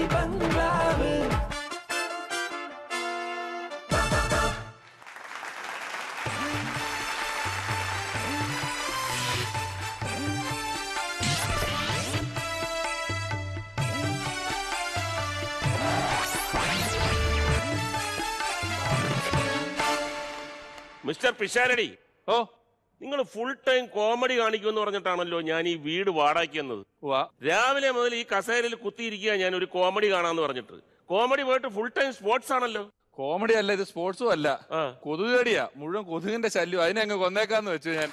ബംഗ്ലാവ് mister Pisharody ഓ നിങ്ങൾ full time comedy കാണിക്കുമെന്ന് പറഞ്ഞിട്ടാണല്ലോ ഞാൻ ഈ വീട് വാടകയ്ക്ക് വന്നത് വാ രാവിലെ മുതൽ ഈ കസേരയിൽ കുത്തിയിരിക്കുക ഞാൻ ഒരു കോമഡി കാണാന്ന് പറഞ്ഞിട്ട് കോമഡി പോയിട്ട് ഫുൾ ടൈം സ്പോർട്സ് ആണല്ലോ കോമഡി അല്ല ഇത് സ്പോർട്സും അല്ല ആ. കൊതുകടിയാ മുഴുവൻ കൊതുകിന്റെ ശല്യം അതിനെ അങ്ങ് കൊന്നേക്കാന്ന് വെച്ചു ഞാൻ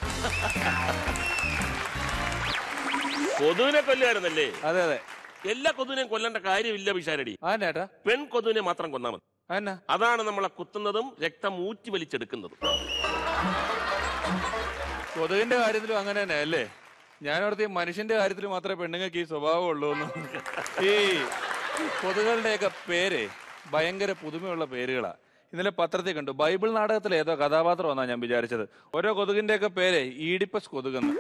കൊതുവിനെ കൊല്ലുമായിരുന്നല്ലേ അതെ അതെ എല്ലാ കൊതുവിനെയും കൊല്ലേണ്ട കാര്യമില്ല പിഷാരടി ആ നേട്ടാ പെൺ കൊതുവിനെ മാത്രം കൊന്നാൽ മതി എന്നാ അതാണ് നമ്മളെ കുത്തുന്നതും രക്തം ഊറ്റി വലിച്ചെടുക്കുന്നതും കൊതുകിന്റെ കാര്യത്തിലും അങ്ങനെ തന്നെ അല്ലേ ഞാനോടത്ത് ഈ മനുഷ്യന്റെ കാര്യത്തിൽ മാത്രമേ പെണ്ണുങ്ങൾക്ക് ഈ സ്വഭാവം ഉള്ളൂ എന്ന് ഈ കൊതുകളുടെയൊക്കെ പേര് ഭയങ്കര പുതുമയുള്ള പേരുകളാ ഇന്നലെ പത്രത്തിൽ കണ്ടു ബൈബിൾ നാടകത്തിലെ ഏതോ കഥാപാത്രമെന്നാ ഞാൻ വിചാരിച്ചത് ഓരോ കൊതുകിന്റെയൊക്കെ പേര് ഈഡിപ്പസ് കൊതുകെന്ന്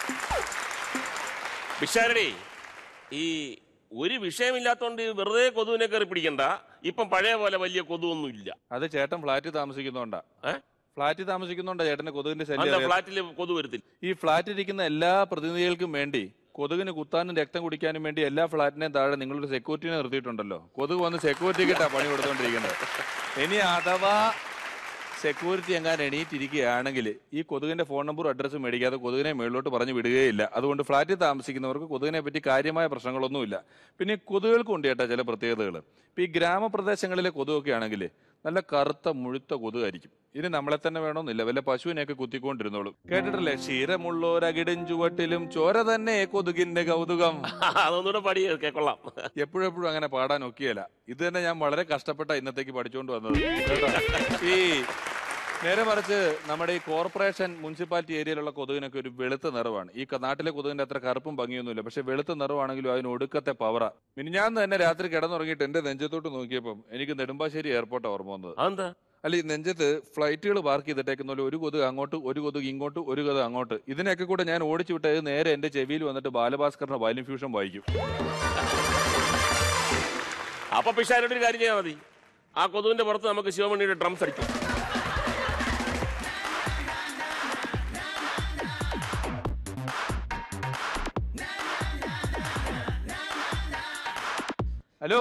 പിഷാരടി ഈ ഒരു വിഷയമില്ലാത്തോണ്ട് വെറുതെ കൊതുവിനെ കയറി പിടിക്കണ്ട ഇപ്പം പഴയ പോലെ വലിയ കൊതുവൊന്നും ഇല്ല അത് ചേട്ടൻ ഫ്ലാറ്റിൽ താമസിക്കുന്നോണ്ടാ ഏ? ഫ്ലാറ്റിൽ താമസിക്കുന്നോണ്ടാ ചേട്ടന് കൊതുകിന്റെ ശല്യം അല്ല അറിയാത്ത- ഫ്ലാറ്റിൽ കൊതു വരത്തില്ല ഈ ഫ്ലാറ്റിൽ ഇരിക്കുന്ന എല്ലാ പ്രതിനിധികൾക്കും വേണ്ടി കൊതുകിന് കുത്താനും രക്തം കുടിക്കാനും വേണ്ടി എല്ലാ ഫ്ലാറ്റിനെയും താഴെ നിങ്ങളൊരു സെക്യൂരിറ്റിനെ നിർത്തിയിട്ടുണ്ടല്ലോ കൊതുക് വന്ന് സെക്യൂരിറ്റിക്കിട്ടാ പണി കൊടുത്തോണ്ടിരിക്കുന്നത് ഇനി അഥവാ സെക്യൂരിറ്റി എങ്ങാൻ എണീറ്റിരിക്കുകയാണെങ്കിൽ ഈ കൊതുകിന്റെ ഫോൺ നമ്പറും അഡ്രസ്സും മേടിക്കാതെ കൊതുകിനെ മേളിലോട്ട് പറഞ്ഞു വിടുകയില്ല അതുകൊണ്ട് ഫ്ലാറ്റിൽ താമസിക്കുന്നവർക്ക് കൊതുകിനെ പറ്റി കാര്യമായ പ്രശ്നങ്ങളൊന്നുമില്ല പിന്നെ ഈ കൊതുകുകൾക്കും ഉണ്ട് ചേട്ടാ ചില പ്രത്യേകതകൾ ഇപ്പൊ ഈ ഗ്രാമപ്രദേശങ്ങളിലെ കൊതുകൊക്കെ ആണെങ്കിൽ നല്ല കറുത്ത മുഴുത്ത കൊതുകായിരിക്കും ഇനി നമ്മളെ തന്നെ വേണമെന്നില്ല വല്ല പശുവിനെയൊക്കെ കുത്തിക്കൊണ്ടിരുന്നോളും കേട്ടിട്ടില്ലേ ക്ഷീരമുള്ളോരകിടും ചുവട്ടിലും ചോര തന്നെ കൊതുകിന്റെ കൗതുകം അതൊന്നുകൂടെ പടി കേക്കൊള്ളാം എപ്പോഴെപ്പോഴും അങ്ങനെ പാടാൻ ഒക്കിയല്ല ഇത് തന്നെ ഞാൻ വളരെ കഷ്ടപ്പെട്ട ഇന്നത്തേക്ക് പഠിച്ചുകൊണ്ട് വന്നത് കേട്ടോ ഈ നേരെ മറിച്ച് നമ്മുടെ ഈ കോർപ്പറേഷൻ മുനിസിപ്പാലിറ്റി ഏരിയയിലുള്ള കൊതുകിനൊക്കെ ഒരു വെളുത്ത നിറവാണ് ഈ ക- നാട്ടിലെ കൊതുകിന്റെ അത്ര കറുപ്പും ഭംഗിയൊന്നുമില്ല പക്ഷെ വെളുത്ത നിറവാണെങ്കിലും അതിന് ഒടുക്കത്തെ പവറ മിനിഞ്ഞാന്ന് തന്നെ രാത്രി കിടന്നുറങ്ങിയിട്ട് എന്റെ നെഞ്ചത്തോട്ട് നോക്കിയപ്പം എനിക്ക് നെടുമ്പാശ്ശേരി എയർപോർട്ട് ഓർമ്മ വന്നത് അതെന്താ അല്ല ഈ നെഞ്ചത്ത് ഫ്ലൈറ്റുകൾ പാർക്ക് ചെയ്തിട്ടേക്കുന്ന പോലെ ഒരു കൊതുക് അങ്ങോട്ട് ഒരു കൊതുക് ഇങ്ങോട്ട് ഒരു കൊതുക് അങ്ങോട്ട് ഇതിനൊക്കെ കൂടെ ഞാൻ ഓടിച്ചു വിട്ടത് നേരെ എന്റെ ചെവിയിൽ വന്നിട്ട് ബാലഭാസ്കറിന്റെ വയലിൻ ഫ്യൂഷൻ വായിക്കും അപ്പൊ പിഷാരോട് ഒരു കാര്യം ചെയ്യാൻ മതി ആ കൊതുവിന്റെ പുറത്ത് നമുക്ക് ശിവമണിയുടെ ഡ്രംസ് അടിക്കും ഹലോ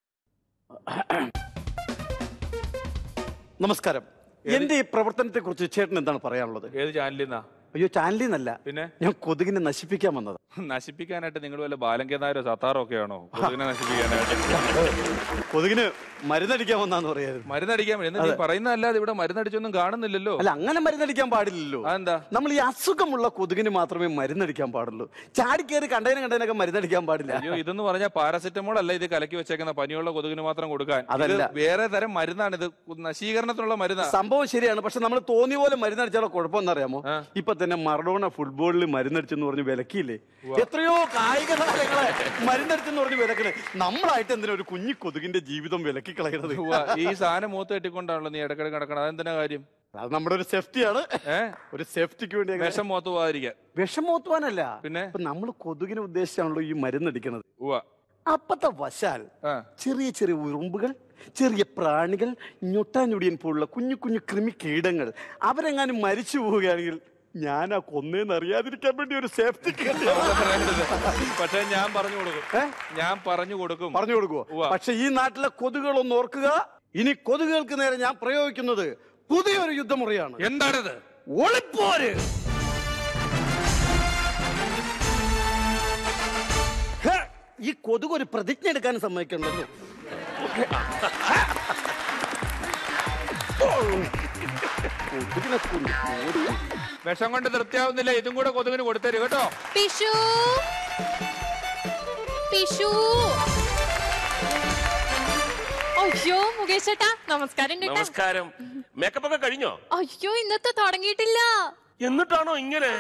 നമസ്കാരം എന്റെ ഈ പ്രവർത്തനത്തെ കുറിച്ച് ചേട്ടൻ എന്താണ് പറയാനുള്ളത് ഏത് ചാനലിൽ നിന്നാ അയ്യോ ചാനലിൽ നിന്നല്ല പിന്നെ ഞാൻ കൊതുകിനെ നശിപ്പിക്കാൻ വന്നത് നശിപ്പിക്കാനായിട്ട് നിങ്ങൾ വല്ല ബാലങ്കേനാരോ സത്താറോ ഒക്കെ ആണോ കൊതുകിനെ നശിപ്പിക്കാനായിട്ട് കൊതുകിന് മരുന്നടിക്കാൻ വന്നാന്ന് പറയായിരുന്നു മരുന്നടിക്കാൻ വേണ്ടി എന്നിട്ട് നീ പറയുന്നതല്ലാതെ ഇവിടെ മരുന്നടിച്ചൊന്നും കാണുന്നില്ലല്ലോ അല്ല അങ്ങനെ മരുന്നടിക്കാൻ പാടില്ലല്ലോ അതെന്താ നമ്മൾ ഈ അസുഖമുള്ള കൊതുകിന് മാത്രമേ മരുന്നടിക്കാൻ പാടുള്ളൂ ചാടിക്കേറി കണ്ടതിന് കണ്ടതിനൊക്കെ മരുന്നടിക്കാൻ പാടില്ല അയ്യോ ഇതെന്ന് പറഞ്ഞാൽ പാരസെറ്റമോൾ അല്ല ഇത് കലക്കി വെച്ചേക്കുന്ന പനിയുള്ള കൊതുകിന് മാത്രം കൊടുക്കാൻ ഇത് അതല്ല. വേറെ തരം മരുന്നാണ് ഇത് നശീകരണത്തിനുള്ള മരുന്നാ സംഭവം ശരിയാണ് പക്ഷെ നമ്മൾ തോന്നിയ പോലെ മരുന്നടിച്ചാലോ കുഴപ്പമെന്ന് അറിയാമോ ആ. ഇപ്പൊ തന്നെ മറഡോണ ഫുട്ബോളിൽ മരുന്നടിച്ചെന്ന് പറഞ്ഞ് വിലക്കിയില്ലേ എത്രയോ കായിക താരങ്ങളെ മരുന്നടിച്ചെന്ന് പറഞ്ഞ് വിലക്കണേ നമ്മളായിട്ട് എന്തിനാ ഒരു കുഞ്ഞു കൊതുകിന്റെ ജീവിതം വിലക്കി കളയണത് ഉവ്വ, ഈ സാധനം മൂത്ത് കെട്ടിക്കൊണ്ടാണല്ലോ നീ ഇടക്കിടെ കിടക്കണം അതെന്തിനാ കാര്യം അത് നമ്മുടെ ഒരു സേഫ്റ്റിയാണ് ഏ ഒരു സേഫ്റ്റിക്ക് വേണ്ടി അങ്ങനെ- വിഷം മൂത്ത് പോകാതിരിക്കാൻ വിഷമോത്തുവാനല്ല പിന്നെ? ഇപ്പൊ നമ്മൾ കൊതുകിനെ ഉദ്ദേശിച്ചാണല്ലോ ഈ മരുന്നടിക്കുന്നത് ഉവ്വ അപ്പത്തെ വശാൽ ആ ചെറിയ ചെറിയ ഉറുമ്പുകൾ ചെറിയ പ്രാണികൾ ഞൊട്ടാഞ്ഞൊടിയൻ പോലുള്ള കുഞ്ഞു കുഞ്ഞു കൃമികീടങ്ങൾ അവരെങ്ങാനും മരിച്ചു പോവുകയാണെങ്കിൽ ഞാൻ ആ കൊന്നേന്ന് അറിയാതിരിക്കാൻ വേണ്ടി ഒരു സേഫ്റ്റി പക്ഷെ ഞാൻ പറഞ്ഞു കൊടുക്കും ഞാൻ പറഞ്ഞു കൊടുക്കും പറഞ്ഞു കൊടുക്കുവോ ഉവ്വ. പക്ഷെ ഈ നാട്ടിലെ കൊതുകുകളൊന്ന് ഓർക്കുക ഇനി കൊതുകുകൾക്ക് നേരെ ഞാൻ പ്രയോഗിക്കുന്നത് പുതിയൊരു യുദ്ധമുറിയാണ് എന്താണിത് ഒളിപ്പോര് ഹേ, ഈ കൊതുക് ഒരു പ്രതിജ്ഞ എടുക്കാൻ സമ്മതിക്കണ്ടല്ലോ കൊതുകിനെ കൊണ്ട് ഓടി. വിഷം കൊണ്ട് തൃപ്തിയാവുന്നില്ല ഇതും കൂടെ കൊതുകിന് കൊടുത്തരും കേട്ടോ പിഷു പിഷു അയ്യോ മുകേഷ് ചേട്ടാ നമസ്കാരം ഉണ്ട് കേട്ടാ. നമസ്കാരം മേക്കപ്പ് ഒക്കെ കഴിഞ്ഞോ അയ്യോ ഇന്നത്തെ തുടങ്ങിയിട്ടില്ല എന്നിട്ടാണോ ഇങ്ങനെ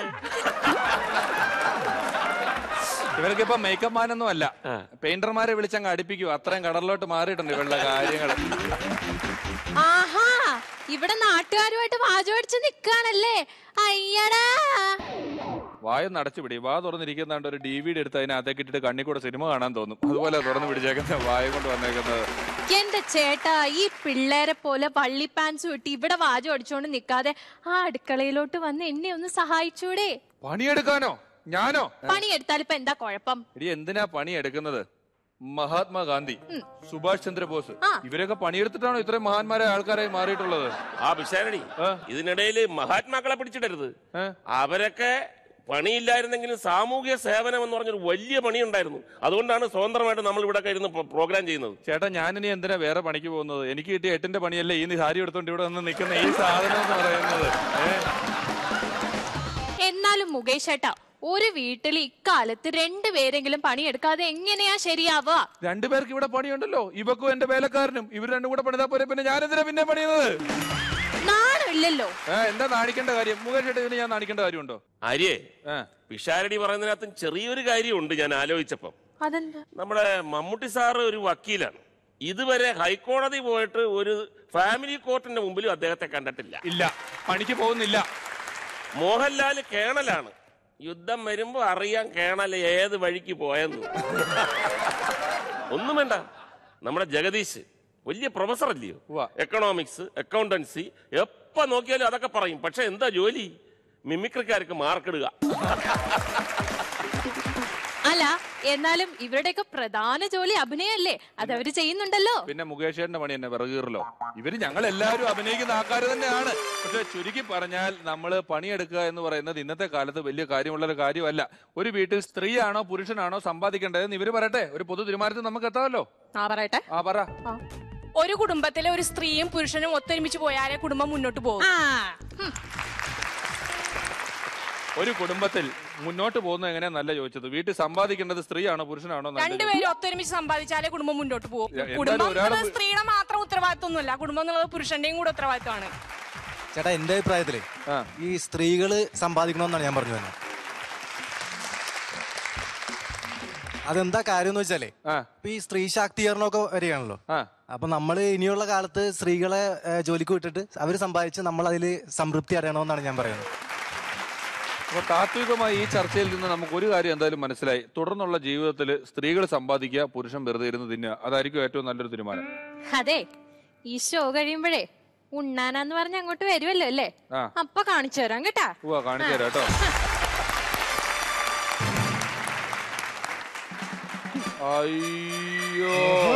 ഇവർക്ക് ഇപ്പൊ മേക്കപ്പ് മാനൊന്നും അല്ല ആ. പെയിന്റർമാരെ വിളിച്ചങ്ങ് അടുപ്പിക്കും അത്രയും കടലിലോട്ട് മാറിയിട്ടുണ്ട് ഇവരുടെ കാര്യങ്ങൾ ആഹാ ഇവിടെ നാട്ടുകാരുമായിട്ട് വാചോടിച്ച് നിക്കാണല്ലേ അയ്യടാ വായൊന്ന് അടച്ചു പിടി വാ തുറന്നിരിക്കുന്നാണ്ട് ഒരു ഡി വി ഡി എടുത്ത് അതിനകത്തേക്ക് ഇട്ടിട്ട് കണ്ണി കൂടെ സിനിമ കാണാൻ തോന്നും അതുപോലെ തുറന്ന് പിടിച്ചേക്കുന്ന വായ കൊണ്ട് വന്നേക്കുന്നത് എന്റെ ചേട്ടാ ഈ പിള്ളേരെ പോലെ വള്ളി പാൻസ് ഇട്ട് ഇവിടെ വാചം അടിച്ചോണ്ട് നിക്കാതെ ആ അടുക്കളയിലോട്ട് വന്ന് എന്നെ ഒന്ന് സഹായിച്ചൂടെ പണിയെടുക്കാനോ ഞാനോ പണിയെടുത്താൽ ഇപ്പൊ എന്താ കുഴപ്പം എടി എന്തിനാ പണിയെടുക്കുന്നത് മഹാത്മാഗാന്ധി സുഭാഷ് ചന്ദ്രബോസ് ആ. ഇവരൊക്കെ പണിയെടുത്തിട്ടാണോ ഇത്രയും മഹാന്മാരായ ആൾക്കാരായി മാറിയിട്ടുള്ളത് ആ പിഷാരടി ഇതിനിടയിൽ മഹാത്മാക്കളെ പിടിച്ചിടരുത് ഏ? അവരൊക്കെ പണിയില്ലായിരുന്നെങ്കിലും സാമൂഹ്യ സേവനം എന്ന് പറഞ്ഞൊരു വലിയ പണിയുണ്ടായിരുന്നു അതുകൊണ്ടാണ് സ്വതന്ത്രമായിട്ട് നമ്മൾ ഇവിടെ ഇരുന്ന് പ്ര- പ്രോഗ്രാം ചെയ്യുന്നത് ചേട്ടാ ഞാനിനി എന്തിനാ വേറെ പണിക്ക് പോകുന്നത് എനിക്ക് കിട്ടിയ എട്ടിന്റെ പണിയല്ലേ ഈ സാരി എടുത്തോണ്ട് ഇവിടെ വന്ന് നിൽക്കുന്ന ഈ സാധനം എന്ന് പറയുന്നത് ഏ? എന്നാലും മുകേഷ് ചേട്ടാ ഒരു വീട്ടിൽ ഇക്കാലത്ത് രണ്ടുപേരെങ്കിലും പണിയെടുക്കാതെ എങ്ങനെയാ ശരിയാവുക രണ്ടുപേർക്ക് ഇവിടെ പണിയുണ്ടല്ലോ ഇവക്കും എന്റെ വേലക്കാരനും ഇവർ രണ്ടും കൂടെ പണിതാ പോരെ പിന്നെ ഞാനെന്തിനാ പിന്നെ പണിയുന്നത് നാണമില്ലല്ലോ ഏ, എന്താ നാണിക്കേണ്ട കാര്യം മുകേഷ് ചേട്ടാ ഇതിന് ഞാൻ നാണിക്കേണ്ട കാര്യമുണ്ടോ ആര്യേ ഏ. പിഷാരടി പറയുന്നതിനകത്തും ചെറിയൊരു കാര്യമുണ്ട് ഞാൻ ആലോചിച്ചപ്പം അതെന്താ നമ്മുടെ മമ്മൂട്ടി സാറ് ഒരു വക്കീലാണ് ഇതുവരെ ഹൈക്കോടതി പോയിട്ട് ഒരു ഫാമിലി കോർട്ടിന്റെ മുമ്പിലും അദ്ദേഹത്തെ കണ്ടിട്ടില്ല ഇല്ല പണിക്ക് പോകുന്നില്ല മോഹൻലാൽ കേണലാണ് യുദ്ധം വരുമ്പോ അറിയാം കേണൽ ഏത് വഴിക്ക് പോയെന്ന് ഒന്നും വേണ്ട നമ്മുടെ ജഗദീഷ് വലിയ പ്രൊഫസർ അല്ലയോ ഉവ്വ. എക്കണോമിക്സ് അക്കൗണ്ടൻസി എപ്പോ നോക്കിയാലും അതൊക്കെ പറയും പക്ഷെ എന്താ ജോലി മിമിക്രിക്കാർക്ക് മാർക്കിടുക അല്ല എന്നാലും ഇവരുടെയൊക്കെ പ്രധാന ജോലി അഭിനയല്ലേ അതവര് ചെയ്യുന്നുണ്ടല്ലോ പിന്നെ മുകേഷ് ചേട്ടന്റെ പണി എന്നെ വിറകീറലോ ഇവര് ഞങ്ങൾ എല്ലാവരും അഭിനയിക്കുന്ന ആൾക്കാർ തന്നെയാണ് പക്ഷെ ചുരുക്കി പറഞ്ഞാൽ നമ്മൾ പണിയെടുക്കുക എന്ന് പറയുന്നത് ഇന്നത്തെ കാലത്ത് വലിയ കാര്യമുള്ള ഒരു കാര്യമല്ല ഒരു വീട്ടിൽ സ്ത്രീയാണോ പുരുഷനാണോ സമ്പാദിക്കേണ്ടതെന്ന് ഇവര് പറയട്ടെ ഒരു പൊതു തീരുമാനത്തിൽ നമുക്ക് എത്താമല്ലോ ആ പറയട്ടെ ആ പറ ഒരു കുടുംബത്തിലെ ഒരു സ്ത്രീയും പുരുഷനും ഒത്തൊരുമിച്ച് പോയാലേ കുടുംബം മുന്നോട്ട് പോകും ആ ഹും. ഒരു കുടുംബത്തിൽ മുന്നോട്ട് പോകുന്നത് എങ്ങനെയാ നല്ല ചോദിച്ചത് വീട്ടിൽ സമ്പാദിക്കേണ്ടത് സ്ത്രീയാണോ പുരുഷനാണോ നല്ലത് രണ്ടുപേരും ഒത്തൊരുമിച്ച് സമ്പാദിച്ചാലേ കുടുംബം മുന്നോട്ട് പോകും എന്തായാലും കുടുംബം ഒരാള് എന്നുള്ളത് സ്ത്രീയുടെ മാത്രം ഉത്തരവാദിത്വമൊന്നുമല്ല കുടുംബം എന്നുള്ളത് പുരുഷന്റെയും കൂടെ ഉത്തരവാദിത്വമാണ് ചേട്ടാ എന്റെ അഭിപ്രായത്തില് ആ. ഈ സ്ത്രീകള് സമ്പാദിക്കണമെന്നാണ് ഞാൻ പറഞ്ഞു തന്നെ അതെന്താ കാര്യം എന്ന് വെച്ചാലേ ആ ഇപ്പൊ ഈ സ്ത്രീ ശാക്തീകരണമൊക്കെ വരികയാണല്ലോ ആ അപ്പൊ നമ്മൾ ഇനിയുള്ള കാലത്ത് സ്ത്രീകളെ ഏ, ജോലിക്ക് വിട്ടിട്ട് അവർ സമ്പാദിച്ച് നമ്മൾ അതിൽ സംതൃപ്തി അടയണമെന്നാണ് ഞാൻ പറയുന്നത് അപ്പൊ താത്വികമായി ഈ ചർച്ചയിൽ നിന്ന് നമുക്ക് ഒരു കാര്യം എന്തായാലും മനസ്സിലായി തുടർന്നുള്ള ജീവിതത്തിൽ സ്ത്രീകൾ സമ്പാദിക്കുക പുരുഷൻ വെറുതെ ഇരുന്ന് തിന്നുക അതായിരിക്കും ഏറ്റവും നല്ലൊരു തീരുമാനം അതെ ഈ ഷോ കഴിയുമ്പോഴേ ഉണ്ണാനാന്ന് പറഞ്ഞ് അങ്ങോട്ട് വരുമല്ലോ അല്ലേ ആ. അപ്പൊ കാണിച്ചു തരാം കേട്ടാ ഉവ്വ കാണിച്ചു തരാം കേട്ടോ അയ്യോ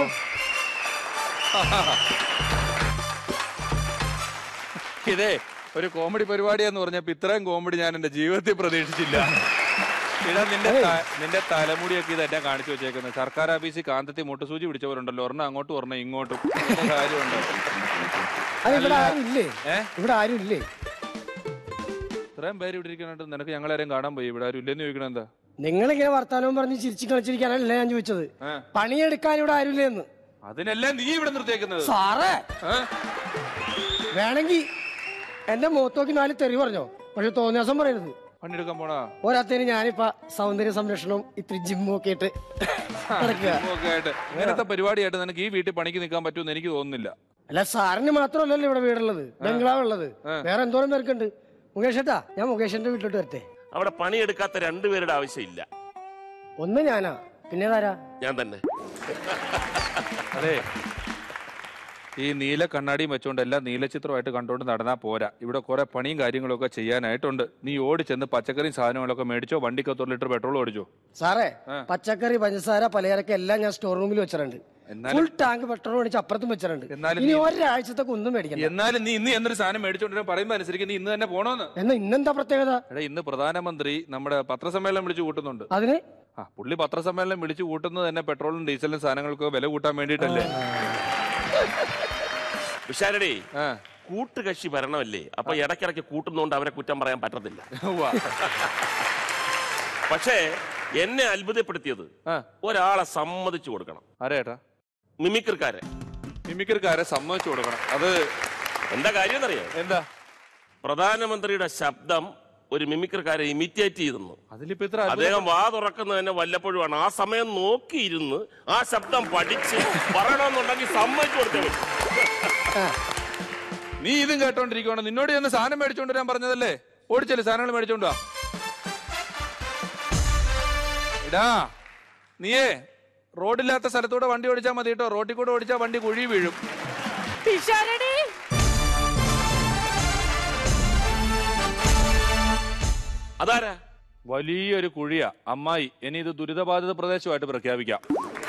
ഇതേ ഒരു കോമഡി പരിപാടിയാന്ന് പറഞ്ഞപ്പോ ഇത്രയും കോമഡി ഞാൻ എന്റെ ജീവിതത്തിൽ പ്രതീക്ഷിച്ചില്ല ഇടാ നിന്റെ ത- നിന്റെ തലമുടിയൊക്കെ ഇത് എന്നെ കാണിച്ചു വെച്ചേക്കുന്നത് സർക്കാർ ഓഫീസിൽ കാന്തത്തി മുട്ടുസൂചി പിടിച്ചവരുണ്ടല്ലോ ഒരെണ്ണം അങ്ങോട്ടും ഒരെണ്ണം ഇങ്ങോട്ടും ഇതിന്റെ കാര്യമുണ്ടോ അത് ഇവിടെ ആരും ഇല്ലേ ഏ? ഇവിടെ ആരും ഇല്ലേ ഇത്രയും പേര് ഇവിടെ ഇരിക്കണോണ്ട് നിനക്ക് ഞങ്ങളാരെയും കാണാൻ പോയി ഇവിടെ ആരും ഇല്ലെന്ന് ചോദിക്കണ എന്താ നിങ്ങളിങ്ങനെ വർത്താനവും പറഞ്ഞ് ചിരിച്ചു കളിച്ചിരിക്കാനല്ല ഞാൻ ചോദിച്ചത് ഏ? പണിയെടുക്കാൻ ഇവിടെ ആരും ഇല്ലേന്ന് അതിനല്ലേ നീ ഇവിടെ നിർത്തിയേക്കുന്നത് സാറേ ഏ? വേണമെങ്കിൽ എന്റെ മുഖത്തോക്കി നാല് തെറി പറഞ്ഞോ പക്ഷെ തോന്നിയ ദിവസം പറയരുത് പണിയെടുക്കാൻ പോണാ പോരാത്തതിന് ഞാനിപ്പോ സൗന്ദര്യ സംരക്ഷണവും ഇത്തിരി ജിമ്മും ഒക്കെ ഇട്ട് നടക്കുക ഒക്കെ ആയിട്ട് ഇങ്ങനത്തെ പരിപാടിയായിട്ട് നിനക്ക് ഈ വീട്ടിൽ പണിക്ക് നിൽക്കാൻ പറ്റുമെന്ന് എനിക്ക് തോന്നുന്നില്ല അല്ല സാറിന് മാത്രമല്ലല്ലോ ഇവിടെ വീടുള്ളത് ബംഗ്ലാവ് ഉള്ളത് വേറെ എന്തോരം പേർക്കുണ്ട് മുകേഷ് ഏട്ടാ ഞാൻ മുകേഷിന്റെ വീട്ടിലോട്ട് വരട്ടെ അവിടെ പണിയെടുക്കാത്ത രണ്ടുപേരുടെ ആവശ്യമില്ല ഒന്ന് ഞാനാ പിന്നെ താരാ ഞാൻ തന്നെ അതെ ഈ നീല കണ്ണാടിയും വെച്ചോണ്ട് എല്ലാം നീലചിത്രമായിട്ട് കണ്ടോണ്ട് നടന്നാ പോരാ ഇവിടെ കുറെ പണിയും കാര്യങ്ങളൊക്കെ ചെയ്യാനായിട്ടുണ്ട് നീ ഓടി ചെന്ന് പച്ചക്കറിയും സാധനങ്ങളൊക്കെ മേടിച്ചോ വണ്ടിക്ക് ഒരു ലിറ്റർ പെട്രോൾ ഓടിച്ചോ സാറേ ആ. പച്ചക്കറി പഞ്ചസാര പലചരക്ക് എല്ലാം ഞാൻ സ്റ്റോർ റൂമിൽ വെച്ചിട്ടുണ്ട് എന്നാലും- ഫുൾ ടാങ്ക് പെട്രോൾ മേടിച്ച് അപ്പുറത്തും വെച്ചിട്ടുണ്ട് എന്നാലും ഇനി നീ- ഒരാഴ്ചത്തേക്ക് ഒന്നും മേടിക്കണ്ട എന്നാലും നീ ഇന്ന് എന്തൊരു സാധനം മേടിച്ചോണ്ടിരാ പറയുമ്പോ അനുസരിച്ച് നീ ഇന്ന് തന്നെ പോണോന്ന് എന്നാ ഇന്നെന്താ പ്രത്യേകത എടാ ഇന്ന് പ്രധാനമന്ത്രി നമ്മുടെ പത്രസമ്മേളനം വിളിച്ചു കൂട്ടുന്നുണ്ട് അതിന് ആ പുള്ളി പത്രസമ്മേളനം വിളിച്ചു കൂട്ടുന്നത് തന്നെ പെട്രോളും ഡീസലും സാധനങ്ങൾക്കും വില കൂട്ടാൻ വേണ്ടിയിട്ടല്ലേ വിശാരടി ആ കൂട്ടുകക്ഷി ഭരണമല്ലേ അപ്പൊ ഇടയ്ക്കിടയ്ക്ക് കൂട്ടുന്നോണ്ട് അവരെ കുറ്റം പറയാൻ പറ്റത്തില്ല ഉവ്വ. പക്ഷേ എന്നെ അത്ഭുതപ്പെടുത്തിയത് ആ ഒരാളെ സമ്മതിച്ചു കൊടുക്കണം ആരേട്ടാ മിമിക്രിക്കാരെ മിമിക്രിക്കാരെ സമ്മതിച്ചു കൊടുക്കണം അത് എന്താ കാര്യം എന്നറിയോ എന്താ പ്രധാനമന്ത്രിയുടെ ശബ്ദം ഒരു മിമിക്രിക്കാരെ ഇമിറ്റേറ്റ് ചെയ്തെന്ന് അതിലിപ്പോ ഇത്ര അത്ഭുതം- അദ്ദേഹം വാ തുറക്കുന്നത് തന്നെ വല്ലപ്പോഴുമാണ് ആ സമയം നോക്കിയിരുന്ന് ആ ശബ്ദം പഠിച്ച് പറയണമെന്നുണ്ടെങ്കിൽ സമ്മതിച്ചു കൊടുത്തേ പറ്റൂ. നീ ഇതും കേട്ടോണ്ടിരിക്കുവാണ് നിന്നോട് ചെന്ന് സാധനം മേടിച്ചോണ്ട് വരാൻ പറഞ്ഞതല്ലേ ഓടിച്ചല്ലേ സാധനങ്ങൾ മേടിച്ചോണ്ട് വാ ഇടാ നീയേ റോഡില്ലാത്ത സ്ഥലത്തൂടെ വണ്ടി ഓടിച്ചാൽ മതി കേട്ടോ റോഡിൽ കൂടെ ഓടിച്ചാൽ വണ്ടി കുഴി വീഴും പിഷാരടി അതാരാ വലിയൊരു കുഴിയാ അമ്മായി ഇനി ഇത് ദുരിതബാധിത പ്രദേശമായിട്ട് പ്രഖ്യാപിക്കാം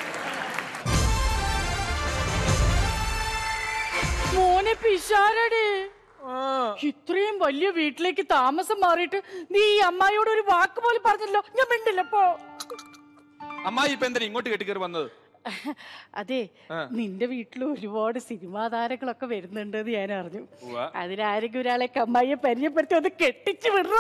മോനെ പിഷാരടി ഇത്രയും വലിയ വീട്ടിലേക്ക് താമസം മാറിയിട്ട് നീ ഈ അമ്മായിയോട് ഒരു വാക്ക് പോലും പറഞ്ഞല്ലോ ഞാൻ മിണ്ടില്ലപ്പോ അമ്മായി ഇപ്പൊ എന്തിനാ ഇങ്ങോട്ട് കെട്ടിക്കയറി വന്നത് അതെ നിന്റെ വീട്ടിൽ ഒരുപാട് സിനിമാ താരങ്ങളൊക്കെ വരുന്നുണ്ട് എന്ന് ഞാൻ അറിഞ്ഞു ഉവ്വ. അതിനാരെങ്കിലും ഒരാളെ അമ്മായിയെ പരിചയപ്പെടുത്തി ഒന്ന് കെട്ടിച്ചു വിടുക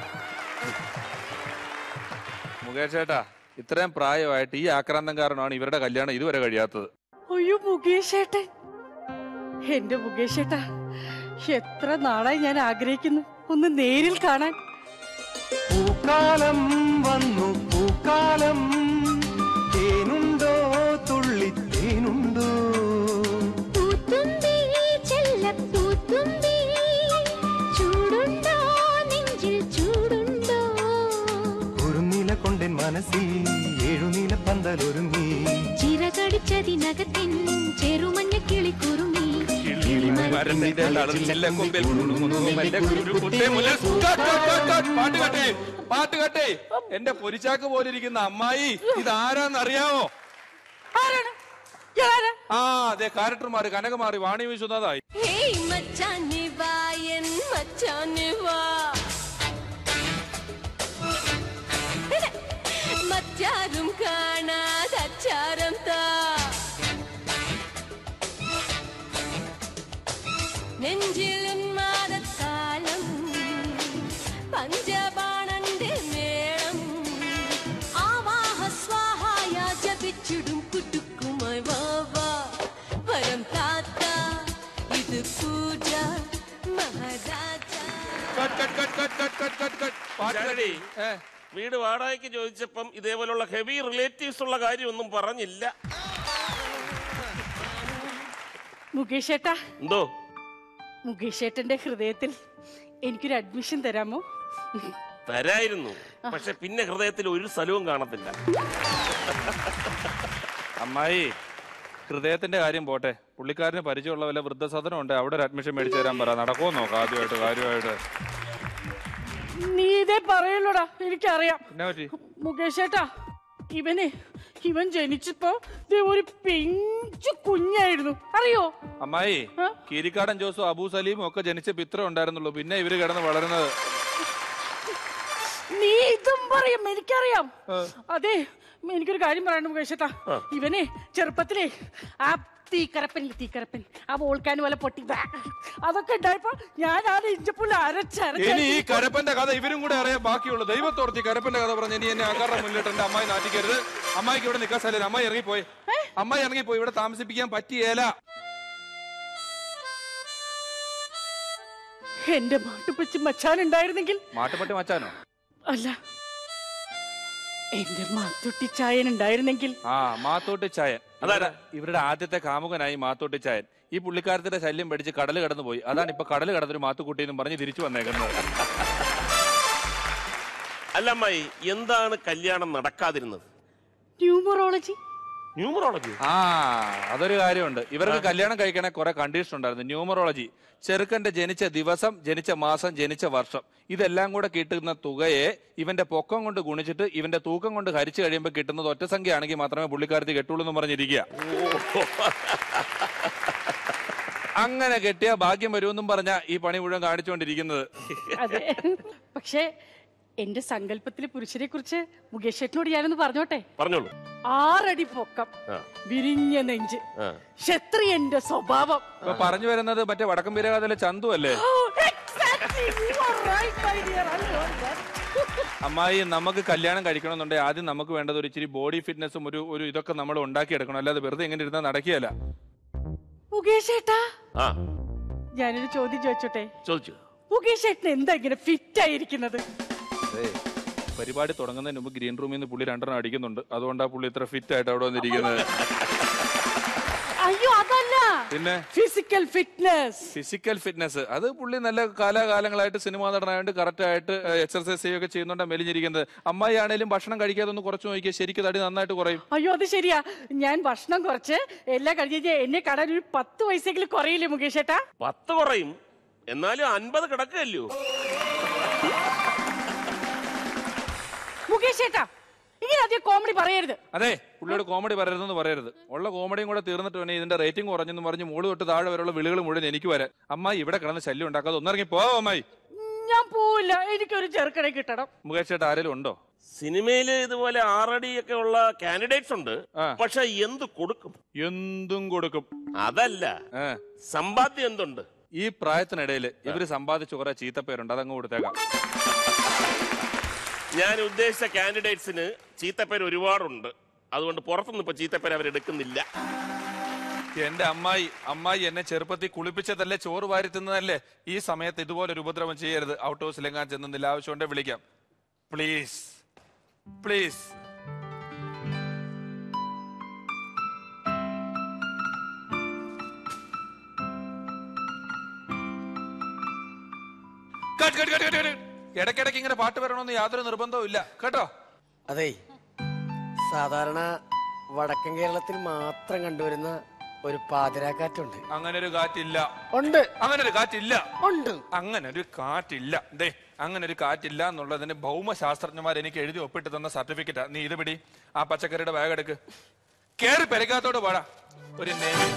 മുകേഷ് ഏട്ടാ ഇത്രയും പ്രായമായിട്ട് ഈ ആക്രാന്തം കാരണമാണ് ഇവരുടെ കല്യാണം ഇതുവരെ കഴിയാത്തത് അയ്യോ മുകേഷ് ഏട്ടൻ എന്റെ മുകേഷ് ഏട്ടാ എത്ര നാളായി ഞാൻ ആഗ്രഹിക്കുന്നു ഒന്ന് നേരിൽ കാണാൻ പൂക്കാലം വന്നു പൂക്കാലം തേനുണ്ടോ തുള്ളി തേനുണ്ടോ പൂത്തുമ്പി ചെല്ലപ്പൂത്തുമ്പി ചൂടുണ്ടോ നെഞ്ചിൽ ചൂടുണ്ടോ ഒരു നില കൊണ്ടൻ മനസ്സിൽ ഏഴുനില പന്തലൊരുങ്ങി ചിറകടിച്ചതിനകത്തിൻ ചെറുമഞ്ഞ കിളിക്കുറുമി പാട്ട് കട്ടെ പാട്ട് കട്ടെ എന്റെ പൊരിച്ചാക്ക് പോലെ ഇരിക്കുന്ന അമ്മായി ഇത് ആരാന്നറിയാമോ ആരാണ് ഞാനാ ആ അതെ ക്യാരക്ടർമാര് കനകമാറി വാണി വിശ്വനാഥായി ഹേയ് മച്ചാനെ വായൻ മച്ചാനെ വാ മറ്റാരും കാണാതെ അച്ചാരം താ നെഞ്ചിലും മാതത്താലം പഞ്ചബാണന്റെ മേളം ആവാഹ സ്വാഹായ ജപിച്ചിടും കുട്ടുക്കുമായി വാ വാ വരം താത്ത ഇത് പൂജ മഹാരാജ cut cut cut cut cut cut cut cut പാട്ട് ചാരടി, ഏ വീട് വാടകയ്ക്ക് ചോദിച്ചപ്പം ഇതേപോലുള്ള ഹെവി റിലേറ്റീവ്സ് ഉള്ള കാര്യമൊന്നും പറഞ്ഞില്ല മുകേഷ് ഏട്ടാ എന്തോ മുകേഷ് ഏട്ടന്റെ ഹൃദയത്തിൽ എനിക്കൊരു അഡ്മിഷൻ തരാമോ തരായിരുന്നു പക്ഷെ പിന്നെ ഹൃദയത്തിൽ ഒരു സ്ഥലവും കാണത്തില്ല അമ്മായി ഹൃദയത്തിന്റെ കാര്യം പോട്ടെ പുള്ളിക്കാരന് പരിചയമുള്ള വല്ല വൃദ്ധസദനം ഉണ്ട് അവിടെ ഒരു അഡ്മിഷൻ മേടിച്ചു തരാൻ പറ നടക്കുമോ നോക്കാം ആദ്യമായിട്ട് കാര്യമായിട്ട് നീ ഇതേ പറയുള്ളൂടാ എനിക്കറിയാം എന്നാ പറ്റി മുകേഷ് ഏട്ടാ ഇവനെ ഇവൻ ജനിച്ചപ്പോ ദേ ഒരു പിഞ്ചു കുഞ്ഞായിരുന്നു അറിയോ അമ്മായി ആ? കീരിക്കാടൻ ജോസും അബൂ സലീമും ഒക്കെ ജനിച്ച പിത്രം ഉണ്ടായിരുന്നുള്ളൂ പിന്നെ ഇവര് കിടന്ന് വളരുന്നത് നീ ഇതും പറയും എനിക്കറിയാം അതെ എനിക്കൊരു കാര്യം പറയണ്ട മുകേഷേട്ടാ ഇവനെ ചെറുപ്പത്തിലേ ആ തീക്കരപ്പൻ തീക്കരപ്പൻ ആ വോൾക്കാൻ പോലെ പൊട്ടി ബാ. അതൊക്കെ ഉണ്ടായപ്പോ ഞാൻ ആ ഇഞ്ചപ്പുള്ള അരച്ചരച്ച് ഇനി ഈ കരപ്പന്റെ കഥ ഇവരും കൂടെ അറിയാൻ ബാക്കിയുള്ളൂ ദൈവത്തോർത്തി കരപ്പന്റെ കഥ പറഞ്ഞ് ഇനി എന്നെ ആക്കാരുടെ മുന്നിലിട്ട് എന്റെ അമ്മായി നാട്ടിക്കരുത് അമ്മായിക്ക് ഇവിടെ നിൽക്കാൻ സ്ഥലം അമ്മായി ഇറങ്ങിപ്പോയി അമ്മായി ഇറങ്ങിപ്പോയി ഇവിടെ താമസിപ്പിക്കാൻ പറ്റിയേല എന്റെ മാട്ടുപ്പച്ചി മച്ചാൻ ഉണ്ടായിരുന്നെങ്കിൽ മാട്ടുപട്ടി മച്ചാനോ അല്ല എന്റെ മാത്തുട്ടി ചായൻ ഉണ്ടായിരുന്നെങ്കിൽ ആ മാത്തോട്ടി ചായൻ അതാരാ? ഇവരുടെ ആദ്യത്തെ കാമുകനായി മാത്തോട്ടി ചായൻ ഈ പുള്ളിക്കാരത്തിന്റെ ശല്യം പഠിച്ച് കടൽ കടന്നു പോയി അതാണ് ഇപ്പൊ കടൽ കടന്നൊരു മാത്തുക്കുട്ടി എന്നും പറഞ്ഞ് തിരിച്ചു വന്നേക്കുന്നത് അല്ല അമ്മായി എന്താണ് കല്യാണം നടക്കാതിരുന്നത് ന്യൂമറോളജി ന്യൂമറോളജി ആ അതൊരു കാര്യമുണ്ട് ഇവർക്ക് കല്യാണം കഴിക്കണേ കുറെ കണ്ടീഷൻ ഉണ്ടായിരുന്നു ന്യൂമറോളജി ചെറുക്കന്റെ ജനിച്ച ദിവസം ജനിച്ച മാസം ജനിച്ച വർഷം ഇതെല്ലാം കൂടെ കിട്ടുന്ന തുകയെ ഇവന്റെ പൊക്കം കൊണ്ട് ഗുണിച്ചിട്ട് ഇവന്റെ തൂക്കം കൊണ്ട് ഹരിച്ചു കഴിയുമ്പോൾ കിട്ടുന്നത് ഒറ്റ സംഖ്യ ആണെങ്കിൽ മാത്രമേ പുള്ളിക്കാരത്തി കെട്ടുള്ളൂ എന്ന് പറഞ്ഞിരിക്കുക അങ്ങനെ കെട്ടിയ ഭാഗ്യം വരുമെന്നും പറഞ്ഞ ഈ പണി മുഴുവൻ കാണിച്ചുകൊണ്ടിരിക്കുന്നത് അതെ പക്ഷേ എന്റെ സങ്കല്പത്തിലെ പുരുഷനെ കുറിച്ച് മുകേഷ് ചേട്ടനോട് ഞാനൊന്ന് പറഞ്ഞോട്ടെ പറഞ്ഞോളൂ ആറടി പൊക്കം ആ. വിരിഞ്ഞ നെഞ്ച് ആ. ക്ഷത്രിയന്റെ സ്വഭാവം ഇപ്പൊ പറഞ്ഞു വരുന്നത് മറ്റേ വടക്കം വീരകാതയിലെ ചന്തു അല്ലേ Oh, exactly. You are right, my dear. I know that. അമ്മായി നമുക്ക് കല്യാണം കഴിക്കണമെന്നുണ്ടെങ്കിൽ ആദ്യം നമുക്ക് വേണ്ടത് ഒരു ഇച്ചിരി ബോഡി ഫിറ്റ്നസും ഒരു ഒരു ഇതൊക്കെ നമ്മൾ ഉണ്ടാക്കിയെടുക്കണം അല്ലാതെ വെറുതെ ഇങ്ങനെ ഇരുന്നാൽ നടക്കുകയല്ല മുകേഷ് ചേട്ടാ ആ ഞാനൊരു ചോദ്യം ചോദിച്ചോട്ടെ ചോദിച്ചു മുകേഷ് ചേട്ടൻ എന്താ ഇങ്ങനെ ഫിറ്റ് ആയിരിക്കുന്നത് അതെ പരിപാടി തുടങ്ങുന്നതിന് മുമ്പ് ഗ്രീൻ റൂമിൽ നിന്ന് പുള്ളി രണ്ടെണ്ണം അടിക്കുന്നുണ്ട് അതുകൊണ്ടാണ് പുള്ളി ഇത്ര ഫിറ്റ് ആയിട്ട് അവിടെ വന്നിരിക്കുന്നത് അയ്യോ അതല്ല പിന്നെ ഫിസിക്കൽ ഫിറ്റ്നസ് ഫിസിക്കൽ ഫിറ്റ്നസ് അത് പുള്ളി നല്ല കാലാകാലങ്ങളായിട്ട് സിനിമാ നടനായതുകൊണ്ട് കറക്റ്റ് ആയിട്ട് എക്സർസൈസ് ചെയ്യുകയൊക്കെ ചെയ്യുന്നുണ്ട് മെലിഞ്ഞിരിക്കുന്നത് അമ്മായി ആണേലും ഭക്ഷണം കഴിക്കാതെ ഒന്ന് കുറച്ച് നോക്കിയാൽ ശരിക്കും തടി നന്നായിട്ട് കുറയും അയ്യോ അത് ശരിയാ ഞാൻ ഭക്ഷണം കുറച്ച് എല്ലാം കഴിഞ്ഞ് കഴിഞ്ഞാൽ എന്നെ കാണാൻ ഒരു പത്ത് വയസ്സെങ്കിലും കുറയില്ലേ മുകേഷ് ഏട്ടാ പത്ത് കുറയും എന്നാലും അൻപത് കിടക്കുകയല്ലോ മുകേഷ് ഏട്ടാ ഇങ്ങനെ അധികം കോമഡി പറയരുത് അതെ പുള്ളിയോട് കോമഡി പറയരുതെന്ന് പറയരുത് ഉള്ള കോമഡിയും കൂടെ തീർന്നിട്ട് വേണേ ഇതിന്റെ റേറ്റിംഗ് കുറഞ്ഞെന്ന് പറഞ്ഞ് മുകളിൽ തൊട്ട് താഴെ വരെയുള്ള വിളികൾ മുഴുവൻ എനിക്ക് വരാൻ അമ്മായി ഇവിടെ കിടന്ന് ശല്യം ഉണ്ടാക്കാതെ ഒന്നിറങ്ങി പോവാ അമ്മായി ഞാൻ പോവില്ല എനിക്കൊരു ചെറുക്കനെ കിട്ടണം മുകേഷ് ചേട്ടാ ആരെങ്കിലും ഉണ്ടോ സിനിമയിൽ ഇതുപോലെ ആറടി ഒക്കെ ഉള്ള കാൻഡിഡേറ്റ്സ് ഉണ്ട് ആ. പക്ഷെ എന്ത് കൊടുക്കും എന്തും കൊടുക്കും അതല്ല ഏ. സമ്പാദ്യം എന്തുണ്ട് ഈ പ്രായത്തിനിടയിൽ ഇവര് സമ്പാദിച്ച കുറെ ചീത്തപ്പേരുണ്ട് അതങ്ങ് കൊടുത്തേക്കാം ഞാൻ ഉദ്ദേശിച്ച കാൻഡിഡേറ്റ്സിന് ചീത്തപ്പേര് ഒരുപാടുണ്ട് അതുകൊണ്ട് പുറത്തുനിന്ന് ഇപ്പൊ ചീത്തപ്പേര് അവരെടുക്കുന്നില്ല എന്റെ അമ്മായി അമ്മായി എന്നെ ചെറുപ്പത്തിൽ കുളിപ്പിച്ചതല്ലേ ചോറ് വാരി തിന്നതല്ലേ ഈ സമയത്ത് ഇതുപോലെ ഒരു ഉപദ്രവം ചെയ്യരുത് ഔട്ട് ഹൗസിലെങ്ങാൻ ചെന്നില്ല ആവശ്യമുണ്ടെ വിളിക്കാം പ്ലീസ് പ്ലീസ് ഇടയ്ക്കിടയ്ക്ക് ഇങ്ങനെ പാട്ട് വരണമെന്ന് യാതൊരു നിർബന്ധവും ഇല്ല കേട്ടോ അതെ സാധാരണ വടക്കൻ കേരളത്തിൽ മാത്രം കണ്ടുവരുന്ന ഒരു പാതിരാക്കാറ്റുണ്ട് അങ്ങനെ ഒരു കാറ്റില്ല ഉണ്ട് അങ്ങനെ ഒരു കാറ്റില്ല ഉണ്ട് അങ്ങനെ ഒരു കാറ്റില്ല ദേ അങ്ങനെ ഒരു കാറ്റില്ല എന്നുള്ളതിന് ഭൗമശാസ്ത്രജ്ഞന്മാർ എനിക്ക് എഴുതി ഒപ്പിട്ട് തന്ന സർട്ടിഫിക്കറ്റാ നീ ഇത് പിടി ആ പച്ചക്കറിയുടെ ബാഗ് എടുക്ക് കേറി പെരക്കാത്തോട് പാടാ ഒരു നെവിൻ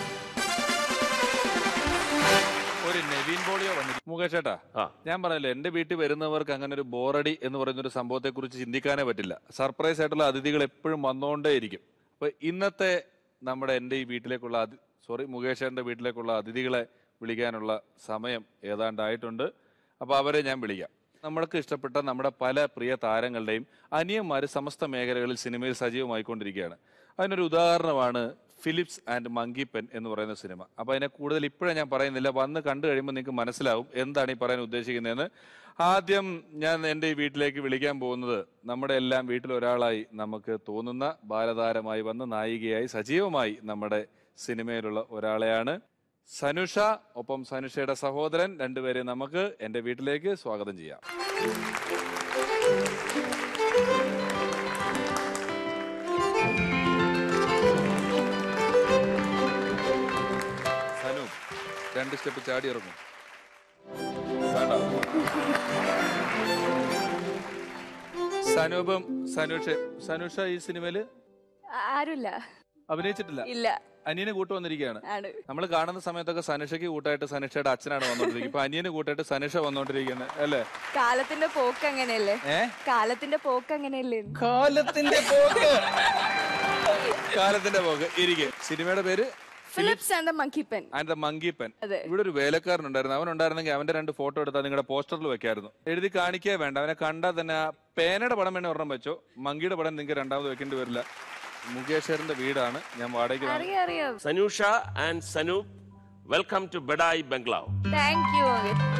ഒരു നെവിൻ പോളിയോ വന്നു മുകേഷ് ചേട്ടാ ആ. ഞാൻ പറഞ്ഞല്ലോ എന്റെ വീട്ടിൽ വരുന്നവർക്ക് അങ്ങനെ ഒരു ബോറടി എന്ന് പറയുന്ന ഒരു സംഭവത്തെ കുറിച്ച് ചിന്തിക്കാനേ പറ്റില്ല സർപ്രൈസ് ആയിട്ടുള്ള അതിഥികൾ എപ്പോഴും വന്നുകൊണ്ടേയിരിക്കും അപ്പൊ ഇന്നത്തെ നമ്മുടെ എന്റെ ഈ വീട്ടിലേക്കുള്ള അതി സോറി മുകേഷ് ചേട്ടന്റെ വീട്ടിലേക്കുള്ള അതിഥികളെ വിളിക്കാനുള്ള സമയം ഏതാണ്ടായിട്ടുണ്ട് അപ്പൊ അവരെ ഞാൻ വിളിക്കാം നമ്മൾക്ക് ഇഷ്ടപ്പെട്ട നമ്മുടെ പല പ്രിയ താരങ്ങളുടെയും അനിയന്മാര് സമസ്ത മേഖലകളിൽ സിനിമയിൽ സജീവമായിക്കൊണ്ടിരിക്കുകയാണ് അതിനൊരു ഉദാഹരണമാണ് ഫിലിപ്സ് ആൻഡ് മങ്കി പെൻ എന്ന് പറയുന്ന സിനിമ അപ്പൊ അതിനെ കൂടുതൽ ഇപ്പോഴും ഞാൻ പറയുന്നില്ല വന്ന് കണ്ടു കഴിയുമ്പോൾ നിങ്ങൾക്ക് മനസ്സിലാവും എന്താണ് ഈ പറയാൻ ഉദ്ദേശിക്കുന്നതെന്ന് ആദ്യം ഞാൻ എൻ്റെ ഈ വീട്ടിലേക്ക് വിളിക്കാൻ പോകുന്നത് നമ്മുടെ എല്ലാം വീട്ടിൽ ഒരാളായി നമുക്ക് തോന്നുന്ന ബാലതാരമായി വന്ന് നായികയായി സജീവമായി നമ്മുടെ സിനിമയിലുള്ള ഒരാളെയാണ് സനുഷ ഒപ്പം സനുഷയുടെ സഹോദരൻ രണ്ടുപേരെ നമുക്ക് എൻ്റെ വീട്ടിലേക്ക് സ്വാഗതം ചെയ്യാം സനു രണ്ട് സ്റ്റെപ്പ് ചാടി ഇറങ്ങും വേണ്ട സനൂപം സനുഷ സനുഷ ഈ സിനിമയില് ആരുമില്ല അഭിനയിച്ചിട്ടില്ല ഇല്ല അനിയനെ കൂട്ട് വന്നിരിക്കുകയാണ് ആണ് നമ്മൾ കാണുന്ന സമയത്തൊക്കെ സനുഷയ്ക്ക് കൂട്ടായിട്ട് സനുഷയുടെ അച്ഛനാണ് വന്നോണ്ടിരിക്കുന്നത് ഇപ്പൊ അനിയന് കൂട്ടായിട്ട് സനുഷ വന്നോണ്ടിരിക്കുന്നത് അല്ലേ കാലത്തിന്റെ പോക്ക് അങ്ങനെയല്ലേ ഏ കാലത്തിന്റെ പോക്ക് അങ്ങനെയല്ലേ കാലത്തിന്റെ പോക്ക് കാലത്തിന്റെ പോക്ക് ഇരിക്കെ സിനിമയുടെ പേര് Philips and the monkey pen and the monkey pen അതെ. ഇവിടെ ഒരു വേലക്കാരനുണ്ടായിരുന്നു അവൻ ഉണ്ടായിരുന്നെങ്കിൽ അവന്റെ രണ്ട് ഫോട്ടോ എടുത്താൽ നിങ്ങളുടെ പോസ്റ്ററിൽ വെക്കായിരുന്നു എഴുതി കാണിക്കേ വേണ്ട അവനെ കണ്ടാൽ തന്നെ ആ പേനയുടെ പടം വേണേ ഒരെണ്ണം വെച്ചോ മങ്കിയുടെ പടം നിങ്ങൾക്ക് രണ്ടാമത് വെക്കേണ്ടി വരില്ല മുകേഷറിന്റെ വീടാണ് ഞാൻ വാടകയ്ക്ക് താമ- അറിയാം അറിയാം Sanusha and Sanu welcome to Badai bungalow thank you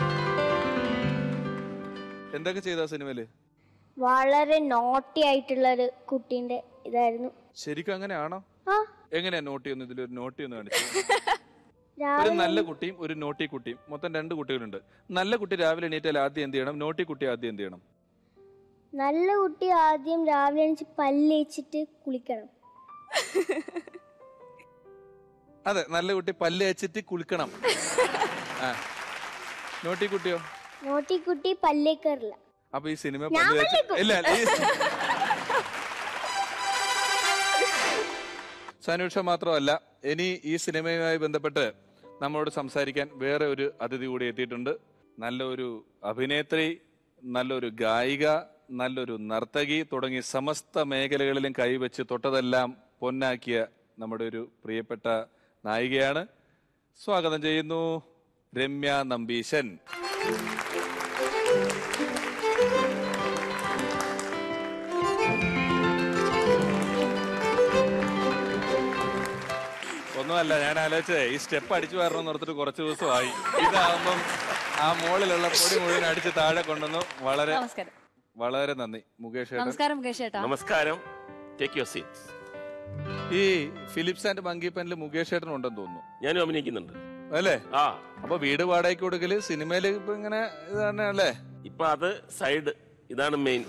എന്തൊക്കെ ചെയ്ത സിനിമയില് വളരെ നോട്ടി ആയിട്ടുള്ള ഒരു കുട്ടീന്റെ ഇതായിരുന്നു ശരിക്കും അങ്ങനെയാണോ ആ എങ്ങനെയാ നോട്ടി ഒന്ന് ഇതിലൊരു നോട്ടി ഒന്ന് കാണിച്ചു ഒരു രാവിലെ നല്ല കുട്ടിയും ഒരു നോട്ടി കുട്ടിയും മൊത്തം രണ്ട് കുട്ടികളുണ്ട് നല്ല കുട്ടി രാവിലെ എണീറ്റാൽ ആദ്യം എന്ത് ചെയ്യണം നോട്ടി കുട്ടി ആദ്യം എന്ത് ചെയ്യണം നല്ല കുട്ടി ആദ്യം രാവിലെ എണീച്ച് പല്ലേച്ചിട്ട് കുളിക്കണം അതെ നല്ല കുട്ടി പല്ല് വെച്ചിട്ട് കുളിക്കണം ആ നോട്ടി കുട്ടിയോ നോട്ടി കുട്ടി പല്ലേക്കാറില്ല അപ്പൊ ഈ സിനിമ ഞാൻ പല്ല് വെച്ച് പല്ലേക്കും. ഇല്ല ഈ സനുഷ മാത്രമല്ല ഇനി ഈ സിനിമയുമായി ബന്ധപ്പെട്ട് നമ്മളോട് സംസാരിക്കാൻ വേറെ ഒരു അതിഥി കൂടി എത്തിയിട്ടുണ്ട് നല്ലൊരു അഭിനേത്രി നല്ലൊരു ഗായിക നല്ലൊരു നർത്തകി തുടങ്ങി സമസ്ത മേഖലകളിലും കൈവച്ച് തൊട്ടതെല്ലാം പൊന്നാക്കിയ നമ്മുടെ ഒരു പ്രിയപ്പെട്ട നായികയാണ് സ്വാഗതം ചെയ്യുന്നു രമ്യ നമ്പീശൻ ഒന്നുമല്ല ഞാൻ ആലോചിച്ചേ ഈ സ്റ്റെപ്പ് അടിച്ചു വരണം ഓർത്തിട്ട് കുറച്ച് ദിവസമായി ഇതാവുമ്പം ആ മുകളിലുള്ള പൊടി മുഴുവൻ അടിച്ച് താഴെ കൊണ്ടുവന്നു വളരെ നമസ്കാരം വളരെ നന്ദി മുകേഷ് ഏട്ടൻ നമസ്കാരം മുകേഷ് ചേട്ടാ നമസ്കാരം ടേക്ക് യുവർ സീറ്റ്സ് ഈ ഫിലിപ്സ് ആൻഡ് മങ്കി പെനിൽ മുകേഷ് ഏട്ടൻ ഉണ്ടെന്ന് തോന്നുന്നു ഞാനും അഭിനയിക്കുന്നുണ്ട് അല്ലേ ആ അപ്പൊ വീട് വാടകയ്ക്ക് കൊടുക്കല് സിനിമയില് ഇപ്പൊ ഇങ്ങനെ ഇത് തന്നെ അല്ലേ ഇപ്പൊ അത് സൈഡ് ഇതാണ് main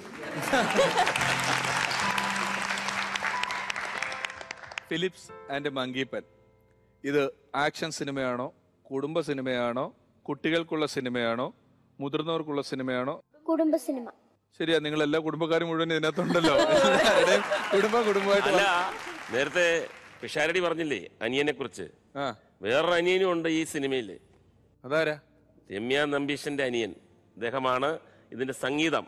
Philips and monkey pen ഇത് ആക്ഷൻ സിനിമയാണോ കുടുംബ സിനിമയാണോ കുട്ടികൾക്കുള്ള സിനിമയാണോ മുതിർന്നവർക്കുള്ള സിനിമയാണോ കുടുംബ സിനിമ ശരിയാ നിങ്ങൾ എല്ലാ കുടുംബക്കാരും മുഴുവൻ ഇതിനകത്തുണ്ടല്ലോ എല്ലാവരുടെയും കുടുംബ കുടുംബമായിട്ട് അല്ല വന്ന്- നേരത്തെ പിഷാരടി പറഞ്ഞില്ലേ അനിയനെ കുറിച്ച് ആ വേറൊരു അനിയനും ഉണ്ട് ഈ സിനിമയിൽ അതാരാ രമ്യ നമ്പീശന്റെ അനിയൻ അദ്ദേഹമാണ് ഇതിന്റെ സംഗീതം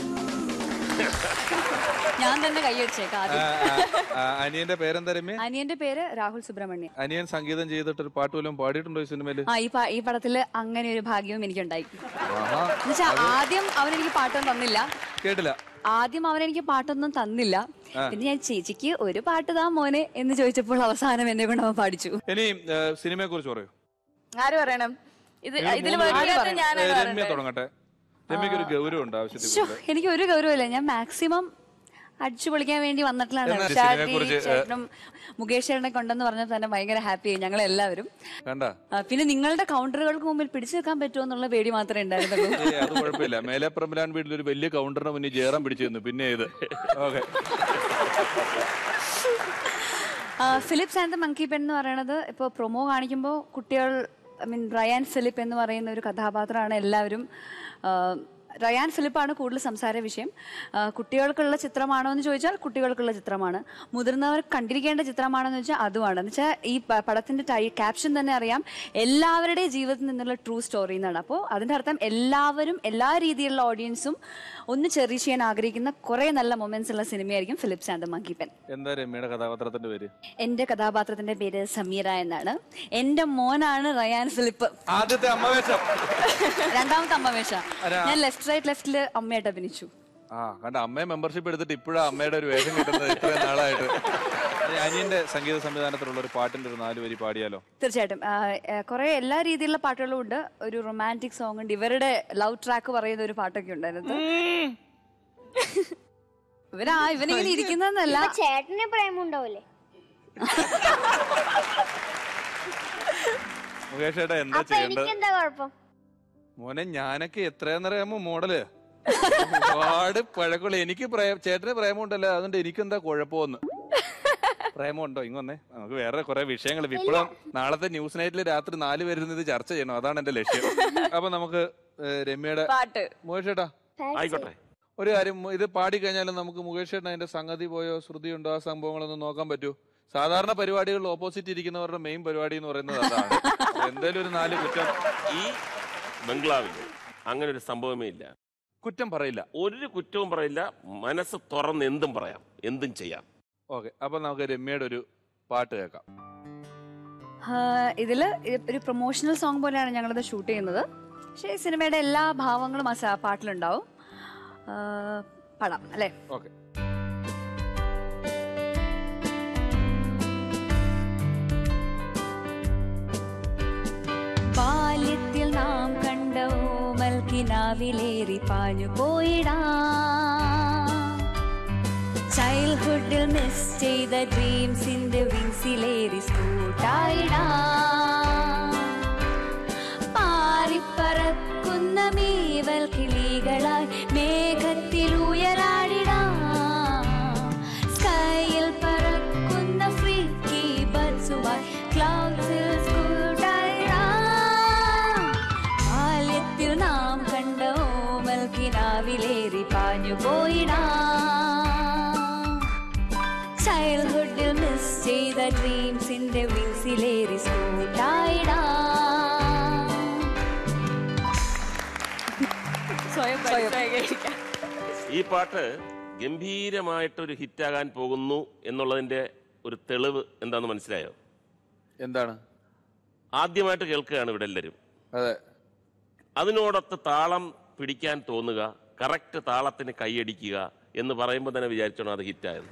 ഞാൻ തന്നെ കൈയടിച്ചേക്കാം ആ, ആദ്യം ആ, ആ, അനിയന്റെ പേരെന്താ രമ്യ അനിയന്റെ പേര് രാഹുൽ സുബ്രഹ്മണ്യൻ അനിയൻ സംഗീതം ചെയ്തിട്ട് ഒരു പാട്ട് വല്ലതും പാടിയിട്ടുണ്ടോ ഈ സിനിമയില് ആ ഈ പ- ഈ പടത്തില് അങ്ങനെ ഒരു ഭാഗ്യവും എനിക്കുണ്ടായി ആഹാ. എന്നുവെച്ചാ ആദ്യം അവൻ എനിക്ക് പാട്ടൊന്നും തന്നില്ല കേട്ടില്ല ആദ്യം അവൻ എനിക്ക് പാട്ടൊന്നും തന്നില്ല ആ. പിന്നെ ഞാൻ ചേച്ചിക്ക് ഒരു പാട്ട് താ മോനെ എന്ന് ചോദിച്ചപ്പോൾ അവസാനം എന്നെ കൊണ്ട് അവൻ പാടിച്ചു ഇനി സിനിമയെ കുറിച്ച് പറയൂ ആര് പറയണം ഇത് നിങ്ങൾ ഇതിൽ മൂന്ന് പേരും- വരുന്നത് ഞാനാണ് ഏ, രമ്യ പറയണ്ടേ? തുടങ്ങട്ടെ രമ്യക്ക് ഒരു ഗൗരവം ഉണ്ട് ആവശ്യത്തിൽ ശ്ശോ, കൂടുതൽ. എനിക്ക് ഒരു ഗൗരവമില്ല ഞാൻ മാക്സിമം അടിച്ചു പൊളിക്കാൻ വേണ്ടി വന്നിട്ടുള്ളതാണ് എന്നാ ഷാദി സിനിമയെക്കുറിച്ച്, ഏ, ചേട്ടനും മുകേഷ് ചേട്ടനെ കൊണ്ടെന്ന് പറഞ്ഞാൽ തന്നെ ഭയങ്കര ഹാപ്പിയായി ഞങ്ങൾ എല്ലാവരും കണ്ട ആ, പിന്നെ നിങ്ങളുടെ കൗണ്ടറുകൾക്ക് മുമ്പിൽ പിടിച്ചു നിൽക്കാൻ പറ്റുമോ എന്നുള്ള പേടി മാത്രമേ ഉണ്ടായിരുന്നുള്ളൂ ഏ അത് കുഴപ്പമില്ല മേലെ പ്രമലാൻ വീട്ടിൽ ഒരു വലിയ കൗണ്ടറിന് മുന്നിൽ ജയറാൻ പിടിച്ചു തന്നു പിന്നെ ഇത് ഓക്കെ ആ, Philips and the monkey pen എന്ന് പറയുന്നത് ഇപ്പോൾ പ്രൊമോ കാണിക്കുമ്പോൾ കുട്ടികൾ ഐ മീൻ റയാൻ ഫിലിപ്പ് എന്ന് പറയുന്ന ഒരു കഥാപാത്രമാണ് എല്ലാവരും ആ, റയാൻ ഫിലിപ്പാണ് കൂടുതൽ സംസാര വിഷയം ആ, കുട്ടികൾക്കുള്ള ചിത്രമാണോ എന്ന് ചോദിച്ചാൽ കുട്ടികൾക്കുള്ള ചിത്രമാണ് മുതിർന്നവർ കണ്ടിരിക്കേണ്ട ചിത്രമാണോ എന്ന് ചോദിച്ചാൽ അതുമാണ് എന്ന് വെച്ചാൽ ഈ പ- പടത്തിന്റെ ടൈ ക്യാപ്ഷൻ തന്നെ അറിയാം എല്ലാവരുടെയും ജീവിതത്തിൽ നിന്നുള്ള ട്രൂ സ്റ്റോറി എന്നാണ് അപ്പോൾ അതിന്റെ അർത്ഥം എല്ലാവരും എല്ലാ രീതിയിലുള്ള ഓഡിയൻസും ഒന്ന് ചെറിയ ചെയ്യാൻ ആഗ്രഹിക്കുന്ന കുറെ നല്ല മൊമെന്റ്സ് ഉള്ള സിനിമയായിരിക്കും Philips and the monkey pen എന്താ രമ്യയുടെ കഥാപാത്രത്തിന്റെ പേര് എന്റെ കഥാപാത്രത്തിന്റെ പേര് സമീറ എന്നാണ് എന്റെ മോനാണ് റയാൻ ഫിലിപ്പ് ആദ്യത്തെ അമ്മവേഷം രണ്ടാമത്തെ അമ്മവേഷ ആരാ? ഞാൻ ലെഫ്റ്റ് റൈറ്റ് ലെഫ്റ്റില് അമ്മയായിട്ട് അഭിനയിച്ചു ആ കണ്ട അമ്മയെ മെമ്പർഷിപ്പ് എടുത്തിട്ട് ഇപ്പോഴാ അമ്മയുടെ ഒരു വേഷം കിട്ടുന്നത് ഇത്രയും നാളായിട്ട് ഇനി അനിയന്റെ സംഗീത സംവിധാനത്തിലുള്ള ഒരു പാട്ടിന്റെ ഒരു നാല് വരി പാടിയാലോ തീർച്ചയായിട്ടും ആ, ആ, കുറെ എല്ലാ രീതിയിലുള്ള പാട്ടുകളും ഉണ്ട് ഒരു റൊമാൻറ്റിക് സോങ് ഉണ്ട് ഇവരുടെ ലവ് ട്രാക്ക് പറയുന്ന ഒരു പാട്ടൊക്കെ ഉണ്ട് അതിനകത്ത് ഇവരാ ഇവനിങ്ങനെ ഇരിക്കുന്നതെന്നല്ല ഇപ്പൊ ചേട്ടന് പ്രേമം ഉണ്ടാവില്ലേ മുകേഷ് ഏട്ടാ എന്താ അപ്പൊ ചെയ്യേണ്ടത് എനിക്കെന്താ കുഴപ്പം മോനെ ഞാനൊക്കെ എത്രയെന്നറിയാമോ മോഡല് ഒരുപാട് പഴക്കമുള്ള എനിക്ക് പ്രേമ ചേട്ടന് പ്രേമമുണ്ടല്ലോ അതുകൊണ്ട് എനിക്കെന്താ കുഴപ്പമൊന്ന് പ്രേമമുണ്ടോ ഇങ്ങ് വന്നേ നമുക്ക് വേറെ കുറെ വിഷയങ്ങൾ ഇപ്പോഴും നാളത്തെ ന്യൂസ് നൈറ്റിൽ രാത്രി നാല് പേരിൽ ഇത് ചർച്ച ചെയ്യണം അതാണ് എന്റെ ലക്ഷ്യം അപ്പൊ നമുക്ക് ഏ, രമ്യയുടെ പാട്ട് മുകേഷ് ഏട്ടാ ആയിക്കോട്ടെ ഒരു കാര്യം ഇത് പാടി കഴിഞ്ഞാലും നമുക്ക് മുകേഷ് ഏട്ടൻ അതിന്റെ സംഗതി പോയോ ശ്രുതി ഉണ്ടോ ആ സംഭവങ്ങളൊന്നും നോക്കാൻ പറ്റൂ സാധാരണ പരിപാടികളിൽ ഓപ്പോസിറ്റ് ഇരിക്കുന്നവരുടെ മെയിൻ പരിപാടി എന്ന് പറയുന്നത് അതാണ് അപ്പൊ എന്തായാലും ഒരു നാല് കുറ്റം ഈ ബംഗ്ലാവിൽ അങ്ങനെ ഒരു സംഭവമേ ഇല്ല കുറ്റം പറയില്ല ഒരു കുറ്റവും പറയില്ല മനസ്സ് തുറന്ന് എന്തും പറയാം എന്തും ചെയ്യാം ഓക്കെ അപ്പൊ നമുക്ക് രമ്യയുടെ ഒരു പാട്ട് കേൾക്കാം ആ, ഇതില് ഇത് ഒരു പ്രൊമോഷണൽ സോങ് പോലെയാണ് ഞങ്ങളിത് ഷൂട്ട് ചെയ്യുന്നത് പക്ഷേ ഈ സിനിമയുടെ എല്ലാ ഭാവങ്ങളും ആ സ- പാട്ടിലുണ്ടാവും ആ, പാടാം അല്ലേ ഓക്കെ ബാല്യത്തിൽ നാം കണ്ട ഓമൽ കിനാവിലേറി പാഞ്ഞു പോയിടാം ചൈൽഡ്ഹുഡിൽ മിസ് ചെയ്ത ഡ്രീംസിന്റെ വിങ്സിലേറി സ്കൂട്ടായിടാം പാറിപ്പറക്കുന്ന മീവൽ കിളികളായി മേഘത്തിൽ ഉയരാടിടാം സ്കൈയിൽ പറക്കുന്ന ഫ്രീക്കി ബർഡ്സുമായി ക്ലൗഡ്സിൽ സ്കൂട്ടായിടാം ബാല്യത്തിൽ നാം കണ്ട ഓമൽ കിനാവിലേറി പാഞ്ഞു പോയിടാം ചൈൽഡ്ഹുഡിൽ മിസ് ചെയ്ത ഡ്രീംസിന്റെ വിങ്സിലേറി സ്കൂട്ടായിടാം സ്വയം പരിചയം ഈ പാട്ട് ഗംഭീരമായിട്ടൊരു ഹിറ്റാകാൻ പോകുന്നു എന്നുള്ളതിന്റെ ഒരു തെളിവ് എന്താന്ന് മനസ്സിലായോ എന്താണ് ആദ്യമായിട്ട് കേൾക്കുകയാണ് ഇവിടെ എല്ലാവരും അതെ അതിനോടൊത്ത് താളം പിടിക്കാൻ തോന്നുക കറക്റ്റ് താളത്തിന് കൈയടിക്കുക എന്ന് പറയുമ്പോൾ തന്നെ വിചാരിച്ചോണം അത് ഹിറ്റായത്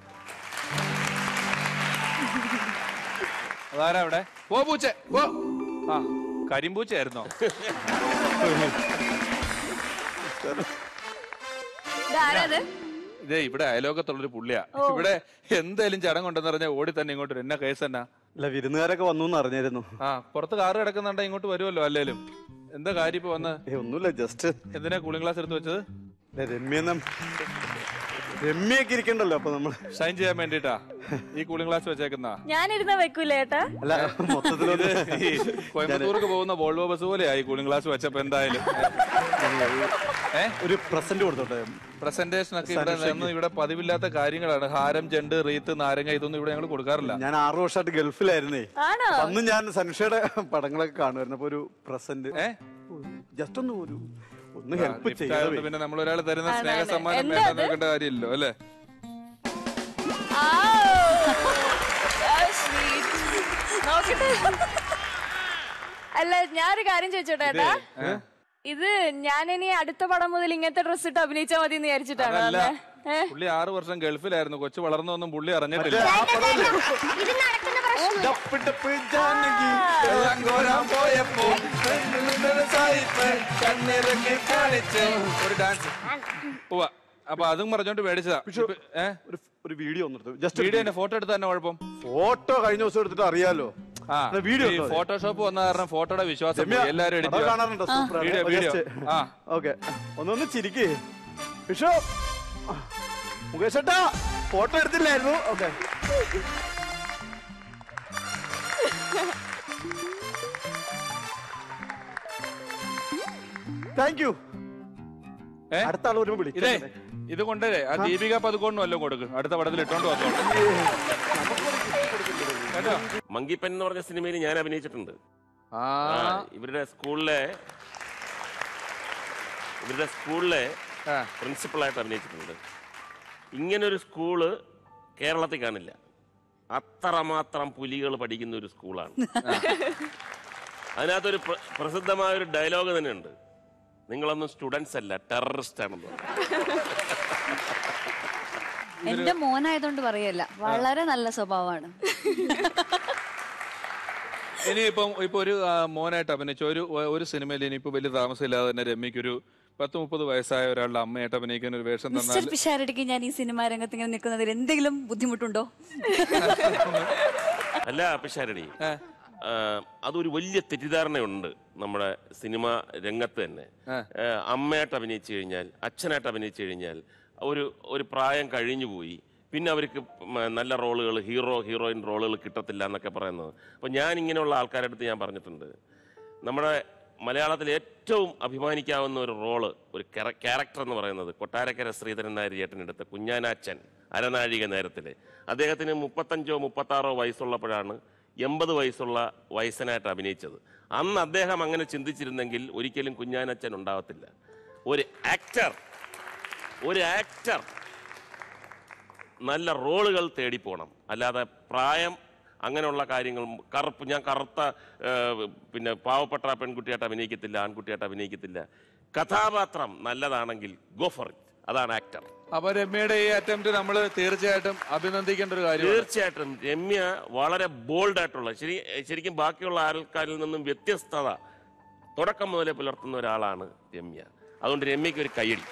അതാരാ അവിടെ പോ പൂച്ച പോ ആ കരിമ്പൂച്ചയായിരുന്നോ ഇതാരത് ഇതേ ഇവിടെ അയലോകത്തുള്ളൊരു പുള്ളിയാ ഇവിടെ എന്തായാലും ചടങ്ങുണ്ടെന്ന് പറഞ്ഞാൽ ഓടി തന്നെ ഇങ്ങോട്ട് വരും. എന്നാ കേസ് എന്നാ അല്ല വിരുന്നുകാരൊക്കെ വന്നു എന്ന് അറിഞ്ഞായിരുന്നു ആ പുറത്ത് കാറ് കിടക്കുന്നുണ്ടെ ഇങ്ങോട്ട് വരുമല്ലോ അല്ലേലും എന്താ കാര്യം ഇപ്പൊ വന്ന് ഏ ഒന്നുമില്ല ജസ്റ്റ് എന്തിനാ കൂളിംഗ് ഗ്ലാസ് എടുത്ത് വെച്ചത് രമ്യ രമ്യൊക്കെ ഇരിക്കണ്ടല്ലോ അപ്പൊ നമ്മള് ഷൈൻ ചെയ്യാൻ വേണ്ടിട്ടാ ഈ കൂളിംഗ് ഗ്ലാസ് വെച്ചേക്കുന്ന ഞാനിരുന്ന വെക്കൂലേ ഏട്ടാ അല്ല മൊത്തത്തിലൊരു ഈ കോയമ്പത്തൂർക്ക് പോകുന്ന വോൾവോ ബസ് പോലെയാ ഈ കൂളിംഗ് ഗ്ലാസ് വെച്ചപ്പോ എന്തായാലും ഏ ഒരു പ്രസന്റ് കൊടുത്തോട്ടെ പ്രസന്റേഷൻ ഒക്കെ ഇവിടെ ഒന്നും ഇവിടെ പതിവില്ലാത്ത കാര്യങ്ങളാണ് ഹാരം ജണ്ട് റീത്ത് നാരങ്ങ ഇതൊന്നും ഇവിടെ ഞങ്ങൾ കൊടുക്കാറില്ല ഞാൻ ആറു വർഷമായിട്ട് ഗൾഫിലായിരുന്നേ ആണോ അപ്പൊ അന്ന് ഞാൻ സനുഷയുടെ പടങ്ങളൊക്കെ കാണുമായിരുന്നു അപ്പൊ ഒരു പ്രസന്റ് ഏ ജസ്റ്റ് ഒന്ന് ഒരു ഒന്ന് ഹെൽപ്പ് Gift ആയതുകൊണ്ട് ചെയ്യാതെ പിന്നെ നമ്മൾ ഒരാൾ തരുന്ന ആണ്, സ്നേഹ ആണ്. സമ്മാനം എന്താ വേണ്ട അത്? നോക്കേണ്ട കാര്യമില്ലല്ലോ അല്ലേ നോക്കട്ടെ അല്ല ഞാനൊരു കാര്യം ചോദിച്ചോട്ടെ ഏട്ടാ ഏ? ഇത് ഞാനിനി അടുത്ത പടം മുതൽ ഇങ്ങനത്തെ ഡ്രസ് ഇട്ട് അഭിനയിച്ചാൽ മതി എന്ന് വിചാരിച്ചിട്ടാണോ അതല്ല വന്നേ? ഏ? പുള്ളി ആറ് വർഷം ഗൾഫിലായിരുന്നു കൊച്ചു വളർന്നൊന്നും പുള്ളി അറിഞ്ഞിട്ടില്ല ഇത് നടക്കുന്ന പ്രശ്നം ഡപ്പ് ഡപ്പ് ജാനകി വെള്ളം കോരാൻ പോയപ്പോ സായിപ്പ് കണ്ണിറക്കി കാണിച്ച് ഒരു ഡാൻസ് ഉവ്വ അപ്പൊ അതും പറഞ്ഞോണ്ട് മേടിച്ചതാ ഇപ്പൊ- ഏ? ഒരു ഒരു വീഡിയോ ഒന്ന് ജസ്റ്റ് വീഡിയോന്റെ ഫോട്ടോ എടുത്ത തന്നെ കുഴപ്പം ഫോട്ടോ കഴിഞ്ഞ ദിവസം എടുത്തിട്ട് അറിയാലോ ആ എന്നാ വീഡിയോ ഈ എടുത്തോ? ഫോട്ടോഷോപ്പ് വന്ന കാരണം ഫോട്ടോയുടെ വിശ്വാസം രമ്യ, പോയി. എല്ലാരും പടം എടുത്തു കാണാറുണ്ടോ സൂപ്പറാണ്. വീഡിയോ അപ്പൊ വീഡിയോ just- ആ ഓക്കെ ഒന്നൊന്ന് ചിരിക്കേ വിഷു മുകേഷ് ഏട്ടാ ഫോട്ടോ എടുത്തില്ലായിരുന്നു ഓക്കെ താങ്ക് യു ഏ? അടുത്ത ആൾ വരുമ്പോ ഇതേ വിളിക്കാം ഇത് കൊണ്ടുവരേ ആ ദീപിക പതുക്കൊണ്ടും വല്ലതും കൊടുക്കും അടുത്ത പടത്തിൽ ഇട്ടോണ്ട് വന്നോളൂ കേട്ടോ മങ്കിപ്പൻ എന്ന് പറഞ്ഞ സിനിമയിൽ ഞാൻ അഭിനയിച്ചിട്ടുണ്ട് ആ ആ, ഇവരുടെ സ്കൂളിലെ ഇവരുടെ സ്കൂളിലെ ആ. പ്രിൻസിപ്പളായിട്ട് അഭിനയിച്ചിട്ടുണ്ട് ഇങ്ങനൊരു സ്കൂള് കേരളത്തിൽ കാണില്ല അത്രമാത്രം പുലികൾ പഠിക്കുന്ന ഒരു സ്കൂളാണ് അതിനകത്തൊരു പ്ര- പ്രസിദ്ധമായ ഒരു ഡയലോഗ് തന്നെ ഉണ്ട് നിങ്ങളൊന്നും സ്റ്റുഡൻസ് അല്ല ടെററിസ്റ്റ് ആണെന്ന് എന്റെ മോനായതുകൊണ്ട് പറയല്ല വളരെ നല്ല സ്വഭാവമാണ് ഇനിയിപ്പം ഇപ്പൊ ഒരു ആ, മോനായിട്ട് അഭിനയിച്ച ഒരു ഒരു സിനിമയിൽ ഇനിയിപ്പോ വലിയ താമസമില്ലാതെ തന്നെ രമ്യക്കൊരു പത്ത് മുപ്പത് വയസ്സായ ഒരാളുടെ അമ്മയായിട്ട് അഭിനയിക്കുന്ന ഒരു വേഷം മിസ്റ്റർ തന്നാൽ പിഷാരടിക്ക് ഞാൻ ഈ സിനിമാ രംഗത്ത് ഇങ്ങനെ നിൽക്കുന്നതിൽ എന്തെങ്കിലും ബുദ്ധിമുട്ടുണ്ടോ അല്ല പിഷാരടി ആ, അതൊരു വലിയ തെറ്റിദ്ധാരണയുണ്ട് നമ്മുടെ സിനിമ രംഗത്ത് തന്നെ ആ. ആ, അമ്മയായിട്ട് അഭിനയിച്ചു കഴിഞ്ഞാൽ അച്ഛനായിട്ട് അഭിനയിച്ചു കഴിഞ്ഞാൽ ഒരു ഒരു പ്രായം കഴിഞ്ഞു പോയി പിന്നെ അവർക്ക് മ- നല്ല റോളുകൾ ഹീറോ ഹീറോയിൻ റോളുകൾ കിട്ടത്തില്ല എന്നൊക്കെ പറയുന്നത് അപ്പോൾ ഞാൻ ഇങ്ങനെയുള്ള ആൾക്കാരുടെ അടുത്ത് ഞാൻ പറഞ്ഞിട്ടുണ്ട് നമ്മുടെ മലയാളത്തിൽ ഏറ്റവും അഭിമാനിക്കാവുന്ന ഒരു റോള് ഒരു ക്യാരക്ടർ എന്ന് പറയുന്നത് കൊട്ടാരക്കര ശ്രീധരൻ നായർ ചേട്ടനെടുത്ത കുഞ്ഞാനാച്ചൻ അരനാഴിക നേരത്തിൽ അദ്ദേഹത്തിന് മുപ്പത്തഞ്ചോ മുപ്പത്താറോ വയസ്സുള്ളപ്പോഴാണ് എൺപത് വയസ്സുള്ള വയസ്സനായിട്ട് അഭിനയിച്ചത് അന്ന് അദ്ദേഹം അങ്ങനെ ചിന്തിച്ചിരുന്നെങ്കിൽ ഒരിക്കലും കുഞ്ഞാനച്ചൻ ഉണ്ടാവത്തില്ല ഒരു ആക്ടർ ഒരു ആക്ടർ നല്ല റോളുകൾ തേടിപ്പോണം അല്ലാതെ പ്രായം അങ്ങനെയുള്ള കാര്യങ്ങൾ കറുപ്പ് ഞാൻ കറുത്ത ഏഹ്, പിന്നെ പാവപ്പെട്ട പെൺകുട്ടിയായിട്ട് അഭിനയിക്കത്തില്ല ആൺകുട്ടിയായിട്ട് അഭിനയിക്കത്തില്ല കഥാപാത്രം നല്ലതാണെങ്കിൽ ഗോ ഫോർ ഇറ്റ് അതാണ് ആക്ടർ അപ്പൊ രമ്യയുടെ ഈ അറ്റംപ്റ്റ് നമ്മൾ തീർച്ചയായിട്ടും അഭിനന്ദിക്കേണ്ട ഒരു കാര്യമാണ് തീർച്ചയായിട്ടും രമ്യ വളരെ ബോൾഡ് ആയിട്ടുള്ള ശരി ശരിക്കും ബാക്കിയുള്ള ആൾക്കാരിൽ നിന്നും വ്യത്യസ്തത തുടക്കം മുതലേ പുലർത്തുന്ന ഒരാളാണ് രമ്യ അതുകൊണ്ട് രമ്യക്ക് ഒരു കയ്യടി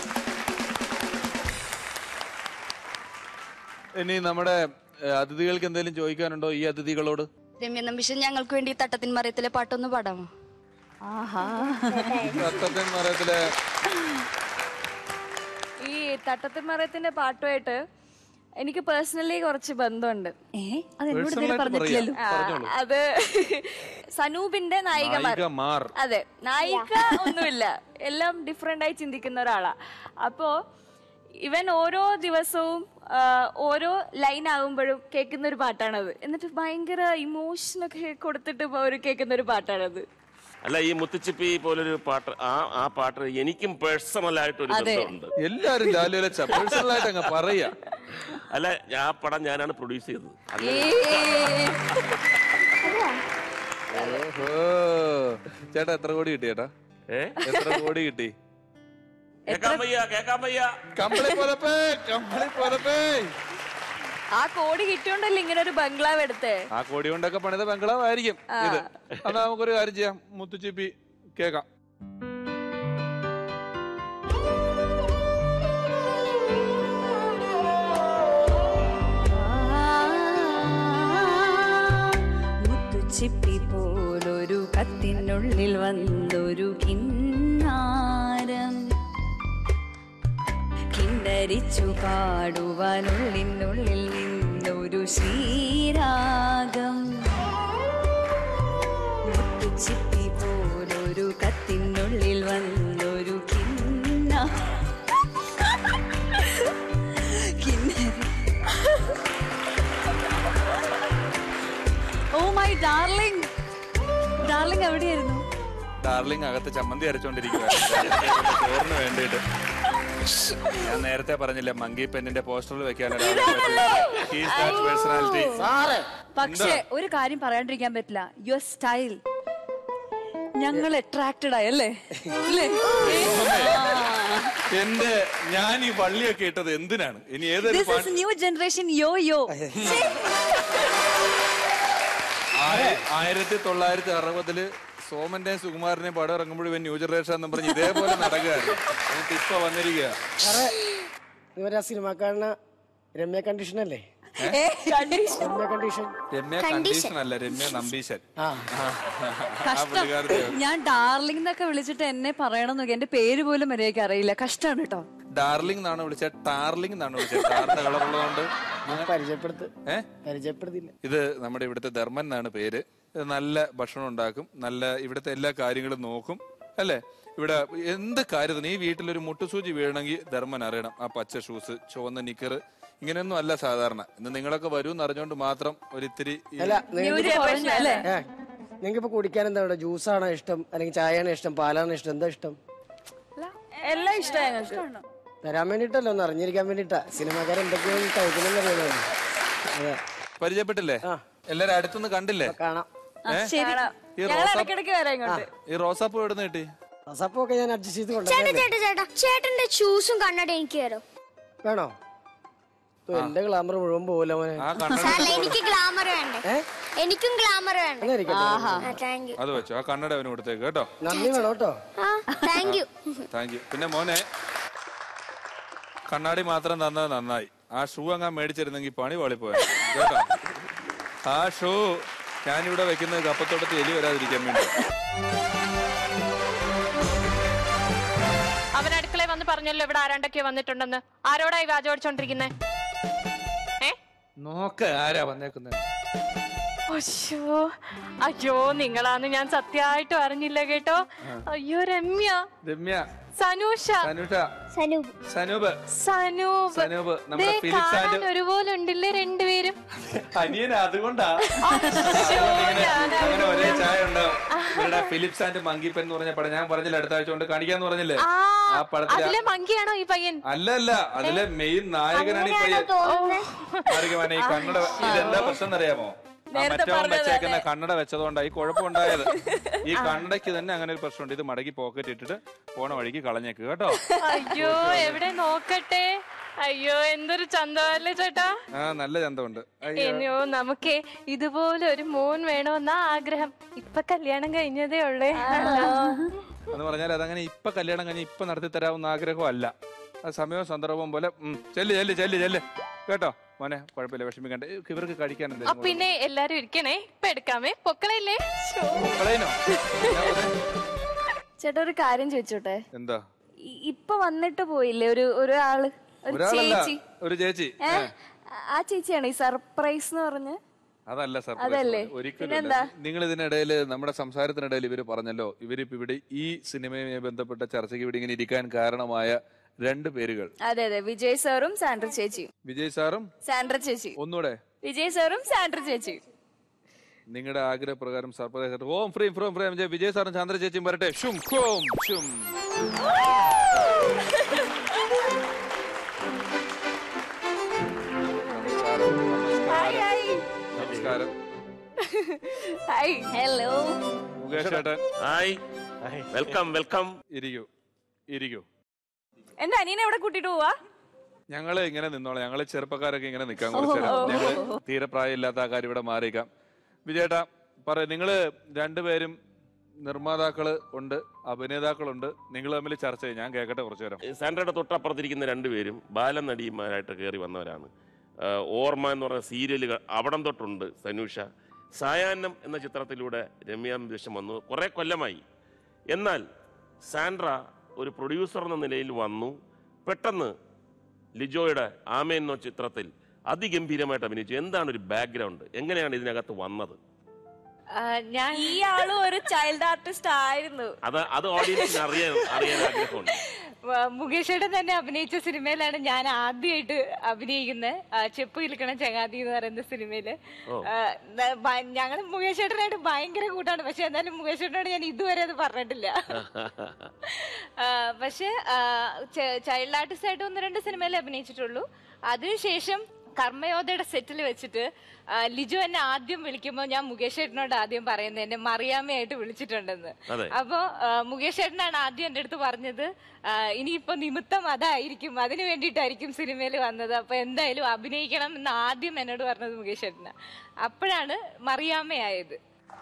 ഇനി നമ്മുടെ ഏഹ്, അതിഥികൾക്ക് എന്തെങ്കിലും ചോദിക്കാനുണ്ടോ ഈ അതിഥികളോട് രമ്യ നമ്പീഷൻ ഞങ്ങൾക്ക് വേണ്ടി തട്ടത്തിൻ മറയത്തിലെ പാട്ടൊന്ന് പാടാമോ ആഹാ തത്തത്തിൻ മരത്തിലെ ഈ തട്ടത്തിൻ മറയത്തിന്റെ പാട്ടുമായിട്ട് എനിക്ക് പേഴ്സണലി കുറച്ച് ബന്ധമുണ്ട് ഏ അത് എന്നോട് Personal ഇതുവരെ ആയിട്ട് പറഞ്ഞിട്ടില്ലല്ലോ ആ, പറഞ്ഞോളൂ. അത് സനൂപിന്റെ നായികമാർ നായികമാർ. അതെ നായിക ഒന്നുമില്ല എല്ലാം ഡിഫറെന്റ് ആയി ചിന്തിക്കുന്ന ഒരാളാ അപ്പോ ഇവൻ ഓരോ ദിവസവും ആ, ഓരോ ലൈൻ ആകുമ്പോഴും കേൾക്കുന്ന ഒരു പാട്ടാണത് എന്നിട്ട് ഭയങ്കര ഇമോഷനൊക്കെ കൊടുത്തിട്ട് ഒരു കേൾക്കുന്ന ഒരു പാട്ടാണത് അല്ല ഈ മുത്തുച്ചിപ്പി പോലൊരു പാട്ട് ആ ആ പാട്ട് എനിക്കും പേഴ്സണൽ ആയിട്ട് ഒരു അതെ. ബന്ധമുണ്ട് എല്ലാരും ലാലുലച്ച പേഴ്സണലായിട്ട് അങ്ങ് പറയാ അല്ല ആ പടം ഞാനാണ് പ്രൊഡ്യൂസ് ചെയ്തത് ഓഹോ ചേട്ടാ എത്ര കോടി കിട്ടി ചേട്ടാ ഏ എത്ര കോടി കിട്ടി കേക്കാൻ വയ്യ കേക്കാൻ വയ്യ കമ്പളി പോലപ്പേ കമ്പളി പോലപ്പേ ആ കോടി കിട്ടിയോണ്ടല്ലേ ഇങ്ങനെ ഒരു ബംഗ്ലാവ് എടുത്തേ ആ കോടി കൊണ്ടൊക്കെ പണിത ബംഗ്ലാവായിരിക്കും ഇത് എന്നാ നമുക്കൊരു കാര്യം ചെയ്യാം മുത്തുച്ചിപ്പി കേക്കാം മുത്തുച്ചിപ്പി പോലൊരു കത്തിനുള്ളിൽ വന്നൊരു കിന്നാരം കിന്നരിച്ചു പാടുവാനുള്ളിനുള്ളിൽ നിന്നൊരു ശ്രീരാഗം മുത്തുച്ചിപ്പി പോലൊരു കത്തിനുള്ളിൽ വന്നൊരു കിന്ന കിന്നരി ഓ മൈ ഡാർലിംഗ് ഡാർലിംഗ് എവിടെയായിരുന്നു ഡാർലിംഗ് അകത്ത് ചമ്മന്തി അരച്ചോണ്ടിരിക്കുക ചോറിന് വേണ്ടിയിട്ട് ഞാൻ നേരത്തെ പറഞ്ഞില്ല മങ്കി പെണ്ണിന്റെ പോസ്റ്ററിൽ പേഴ്സണാലിറ്റി പക്ഷേ ഒരു കാര്യം പറയാണ്ടിരിക്കാൻ പറ്റില്ല യുവർ സ്റ്റൈൽ ഞങ്ങൾ അട്രാക്റ്റഡ് ആയല്ലേ അല്ലേ? എന്റെ ഞാൻ ഈ വള്ളിയൊക്കെ ഇട്ടത് എന്തിനാണ് ഇനി ഏതൊരു This is new generation yo yo. ആയി- ആയിരത്തി തൊള്ളായിരത്തി അറുപതില് സോമന്റെയും സുകുമാരനെയും പടം ഇറങ്ങുമ്പോഴും ഇവൻ ന്യൂ ജനറേഷൻ എന്ന് പറഞ്ഞ് ഇതേപോലെ നടക്കുകയാണ് എന്നിട്ട് ഇപ്പൊ വന്നിരിക്കുക സാറേ ഇവരെ ആ സിനിമാക്കാരന രമ്യ കണ്ടീഷൻ അല്ലേ രമ്യ കണ്ടീഷൻ രമ്യ കണ്ടീഷൻ അല്ല രമ്യ നമ്പീശൻ ആ ആ കഷ്ടം പുള്ളിക്കാരത്തെ ഞാൻ ഡാർലിംഗ് എന്നൊക്കെ വിളിച്ചിട്ട് എന്നെ പറയണം നോക്കി എന്റെ പേര് പോലും മര്യാദയ്ക്ക് അറിയില്ല കഷ്ടാണ് കേട്ടോ ഡാർലിംഗ് എന്നാണ് വിളിച്ചത് ടാർലിംഗ് എന്നാണ് വിളിച്ചത് ടാറിന്റെ കളറുള്ളതുകൊണ്ട് പരിചയപ്പെടുത്ത് ഏ പരിചയപ്പെടുത്തില്ല ഇത് നമ്മുടെ ഇവിടുത്തെ ധർമ്മൻ എന്നാണ് പേര് ഇത് നല്ല ഭക്ഷണം ഉണ്ടാക്കും നല്ല ഇവിടുത്തെ എല്ലാ കാര്യങ്ങളും നോക്കും അല്ലേ ഇവിടെ എന്ത് കാര്യത്തിന് ഈ വീട്ടിലൊരു മുട്ടുസൂചി വീഴണമെങ്കിൽ ധർമ്മൻ അറിയണം ആ പച്ച ഷൂസ് ചുവന്ന നിക്കർ ഇങ്ങനെയൊന്നും അല്ല സാധാരണ ഇന്ന് നിങ്ങളൊക്കെ വരും എന്ന് അറിഞ്ഞുകൊണ്ട് മാത്രം ഒരിത്തിരി ഈ- അല്ല New generation അല്ലേ? നിങ്ങൾക്ക് ഇപ്പൊ കുടിക്കാൻ എന്താ ഇവിടെ ജ്യൂസാണോ ഇഷ്ടം അല്ലെങ്കിൽ ചായയാണോ ഇഷ്ടം പാലാണോ ഇഷ്ടം എന്താ ഇഷ്ടം എല്ലാം ഇഷ്ടം ഞങ്ങൾക്ക് തരാൻ വേണ്ടിട്ടല്ലോ ഒന്ന് അറിഞ്ഞിരിക്കാൻ വേണ്ടിട്ടാ സിനിമാക്കാരൻ എന്തൊക്കെയാണ് കഴിക്കണമെന്ന് അറിയണമല്ലോ അതെ പരിചയപ്പെട്ടില്ലേ എല്ലാരും അടുത്തുനിന്ന് കണ്ടില്ലേ കാണാം ഏ? ശരി ഈ ഞങ്ങൾ റോസാ ഇടയ്ക്കിടയ്ക്ക് വരാം ഇങ്ങോട്ട് ഈ റോസാപ്പൂ എവിടെ നിന്ന് കിട്ടി റോസാപ്പൊക്കെ ഞാൻ അഡ്ജസ്റ്റ് ചെയ്ത് ചേട്ടാ കൊണ്ടുവന്നതല്ലേ ചേട്ടാ ചേട്ടാ ചേട്ടന്റെ ഷൂസും കണ്ണട എനിക്ക് തരും വേണോ ഓ, എന്റെ ഗ്ലാമർ മുഴുവൻ പോകില്ല മോനെ ആ കണ്ണട സാറല്ല എനിക്ക് ഗ്ലാമർ വേണ്ടേ എനിക്കും ഗ്ലാമർ വേണ്ടേ എന്നാ ഇരിക്കട്ടെ. താങ്ക് യു അത് വെച്ചോ ആ കണ്ണട അവന് കൊടുത്തേക്ക് കേട്ടോ നന്ദി വേണം കേട്ടോ ആ താങ്ക് യു താങ്ക് യു പിന്നെ മോനെ കണ്ണാടി മാത്രം തന്നത് നന്നായി ആ ഷൂ അങ്ങാ മേടിച്ചിരുന്നെങ്കിൽ പണി പാളിപ്പോയ കേട്ടോ ആ ഷൂ ഞാനിവിടെ വെക്കുന്നത് കപ്പത്തോട്ടത്തിൽ എലി വരാതിരിക്കാൻ വേണ്ടി അവൻ അടുക്കളയിൽ വന്ന് പറഞ്ഞല്ലോ ഇവിടെ ആരാണ്ടൊക്കെ വന്നിട്ടുണ്ടെന്ന് ആരോടായി വാചോടിച്ചോണ്ടിരിക്കുന്നേ ഏ നോക്ക് ആരാ വന്നേക്കുന്നത് അയ്യോ അയ്യോ നിങ്ങളാന്ന് ഞാൻ സത്യമായിട്ടും അറിഞ്ഞില്ല കേട്ടോ അയ്യോ രമ്യ രമ്യ സനൂഷ സനുഷ സനൂപ് സനൂപ് സനൂപ് സനൂപ് നമ്മുടെ ദേ, ഫിലിപ്സ് കാണാൻ ആൻഡ് ഒരുപോലെ ഉണ്ടല്ലേ രണ്ടുപേരും അനിയൻ അതുകൊണ്ടാ അശ്ശോ, ഞാനാ അങ്ങനെ ഒരേ ചായ ഉണ്ടാവും ഇവരുടെ ഫിലിപ്സ് ആൻഡ് മങ്കിപ്പൻ എന്ന് പറഞ്ഞ പടം ഞാൻ പറഞ്ഞില്ല അടുത്ത ആഴ്ച കൊണ്ട് കാണിക്കാന്ന് പറഞ്ഞില്ലേ ആ ആ പടത്തിലെ അതിലെ മങ്കിയാണോ ഈ പയ്യൻ അല്ല അല്ല അതിലെ മെയിൻ നായകനാണ് ഈ പയ്യൻ ആയിരിക്കും ഈ കണ്ണട ഇതെന്താ പ്രശ്നം എന്നറിയാമോ ആ മറ്റവൻ വെച്ചേക്കുന്ന കണ്ണട വെച്ചതുകൊണ്ടാണ് ഈ കുഴപ്പമുണ്ടായത് ഈ കണ്ണടയ്ക്ക് തന്നെ അങ്ങനെ ഒരു പ്രശ്നമുണ്ട് ഇത് മടക്കി പോക്കറ്റ് ഇട്ടിട്ട് പോണ വഴിക്ക് കളഞ്ഞേക്ക് കേട്ടോ അയ്യോ എവിടെ നോക്കട്ടെ അയ്യോ എന്തൊരു ചന്തമല്ലേ ചേട്ടാ ആ നല്ല ചന്തമുണ്ട് അയ്യോ. അയ്യോ നമുക്ക് ഇതുപോലെ ഒരു മോൻ വേണമെന്നാ ആഗ്രഹം ഇപ്പൊ കല്യാണം കഴിഞ്ഞതേ ഉള്ളേ എന്ന് പറഞ്ഞാൽ അതങ്ങനെ ഇപ്പൊ കല്യാണം കഴിഞ്ഞ് ഇപ്പൊ നടത്തി തരാവുന്ന ആഗ്രഹമല്ല അത് സമയവും സന്ദർഭവും പോലെ ഉം, ചെല്ല് ചെല്ല് ചെല്ല് ചെല്ല് കേട്ടോ മോനെ കുഴപ്പമില്ല വിഷമിക്കണ്ട ഏ, ഇവർക്ക് കഴിക്കാൻ ആ എന്തെങ്കിലും പിന്നെ എല്ലാരും ഇരിക്കണേ ഇപ്പൊ എടുക്കാമേ പൊക്കളയില്ലേ ശ്ശോ. കളയനോ? ഞാൻ ഒരു- ചേട്ടാ ഒരു കാര്യം ചോദിച്ചോട്ടെ എന്താ ഇ- ഇപ്പൊ വന്നിട്ട് പോയില്ലേ ഒരു ഒരാള് ഒരു ഒരാളല്ല ചേച്ചി ഒരു ചേച്ചി ഏ ഏ, ആ ചേച്ചിയാണ് ഈ സർപ്രൈസ് എന്ന് പറഞ്ഞ് അതല്ല അതല്ലേ? സർപ്രൈസ് ഒരിക്കലും പിന്നെന്താ? നിങ്ങൾ ഇതിനിടയിൽ നമ്മുടെ സംസാരത്തിനിടയിൽ ഇവര് പറഞ്ഞല്ലോ ഇവരിപ്പോ ഇവിടെ ഈ സിനിമയുമായി ബന്ധപ്പെട്ട ചർച്ചയ്ക്ക് ഇവിടെ ഇങ്ങനെ ഇരിക്കാൻ കാരണമായ രണ്ട് പേരുകൾ അതെ അതെ വിജയ് സാറും സാൻഡ്ര ചേച്ചിയും വിജയ് സാറും സാൻഡ്ര ചേച്ചി ഒന്നുകൂടെ വിജയ് സാറും സാൻഡ്ര ചേച്ചിയും നിങ്ങളുടെ ആഗ്രഹപ്രകാരം സർപ്രൈസ് ആയിട്ട് ഓം ഫ്രീം ഫ്രോം ഫ്രീം ജയ് വിജയ് സാറും ചന്ദ്ര ചേച്ചിയും വരട്ടെ ഷും ഖോം ഷും നമസ്കാരം നമസ്കാരം നമസ്കാരം ഹായ് ഹലോ മുകേഷ് ചേട്ടൻ ഹായ് വെൽക്കം വെൽക്കം ഇരിക്കൂ ഇരിക്കൂ എന്റെ അനിയനെ എവിടെ കൂട്ടിട്ട് പോവാ ഞങ്ങള് ഇങ്ങനെ നിന്നോളാം ഞങ്ങള് ചെറുപ്പക്കാരൊക്കെ ഇങ്ങനെ നിൽക്കാൻ കുറച്ചു ഞങ്ങള് തീരെ പ്രായമില്ലാത്ത ആ കാര്യം ഇവിടെ മാറിയേക്കാം വിജയേട്ടാ പറ നിങ്ങള് രണ്ടുപേരും നിർമ്മാതാക്കള് ഉണ്ട് അഭിനേതാക്കളുണ്ട് നിങ്ങൾ തമ്മിൽ ചർച്ച ചെയ്യും ഞാൻ കേൾക്കട്ടെ കുറച്ചു നേരം സാൻഡ്രയുടെ തൊട്ടപ്പുറത്തിരിക്കുന്ന രണ്ടുപേരും ബാലനടിമാരായിട്ട് കയറി വന്നവരാണ് ആ, ഓർമ്മ എന്ന് പറഞ്ഞ സീരിയലുകൾ അവിടം തൊട്ടുണ്ട് സനൂഷ സായാഹ്നം എന്ന ചിത്രത്തിലൂടെ രമ്യ ദേശം വന്നു കുറേ കൊല്ലമായി എന്നാൽ സാൻഡ്ര ഒരു പ്രൊഡ്യൂസർ എന്ന നിലയിൽ വന്നു പെട്ടെന്ന് ലിജോയുടെ ആമ എന്ന ചിത്രത്തിൽ അതിഗംഭീരമായിട്ട് അഭിനയിച്ചു എന്താണ് ഒരു ബാക്ക്ഗ്രൗണ്ട് എങ്ങനെയാണ് ഇതിനകത്ത് വന്നത് ഞാൻ ഈ ആളും ഒരു ചൈൽഡ് ആർട്ടിസ്റ്റ് ആയിരുന്നു അത് അത് ഓഡിയൻസിന് അറിയാൻ അറിയാൻ ആഗ്രഹമുണ്ട് വ- മുകേഷ് ഏട്ടൻ തന്നെ അഭിനയിച്ച സിനിമയിലാണ് ഞാൻ ആദ്യമായിട്ട് അഭിനയിക്കുന്നത് ചെപ്പ് കിൽക്കണ ചങ്ങാതി എന്ന് പറയുന്ന സിനിമയില് ഓ. ഞങ്ങൾ മുകേഷ് ഏട്ടനായിട്ട് ഭയങ്കര കൂട്ടാണ് പക്ഷെ എന്നാലും മുകേഷ് ഏട്ടനോട് ഞാൻ ഇതുവരെ അത് പറഞ്ഞിട്ടില്ല ആ, പക്ഷെ ചൈൽഡ് ആർട്ടിസ്റ്റ് ആയിട്ട് ഒന്ന് രണ്ട് സിനിമയിൽ അഭിനയിച്ചിട്ടുള്ളൂ അതിനുശേഷം കർമ്മയോധയുടെ സെറ്റിൽ വെച്ചിട്ട് ആ, ലിജു എന്നെ ആദ്യം വിളിക്കുമ്പോൾ ഞാൻ മുകേഷ് ഏട്ടനോട് ആദ്യം പറയുന്നത് എന്നെ മറിയാമ്മയായിട്ട് വിളിച്ചിട്ടുണ്ടെന്ന് അതെ. അപ്പോ ആ, മുകേഷ് ഏട്ടനാണ് ആദ്യം എൻ്റെ അടുത്ത് പറഞ്ഞത് ആ, ഇനിയിപ്പോ നിമിത്തം അതായിരിക്കും അതിനു വേണ്ടിയിട്ടായിരിക്കും സിനിമയിൽ വന്നത് അപ്പൊ എന്തായാലും അഭിനയിക്കണം എന്ന് ആദ്യം എന്നോട് പറഞ്ഞത് മുകേഷ് ഏട്ടനാ അപ്പോഴാണ് മറിയാമ്മയായത്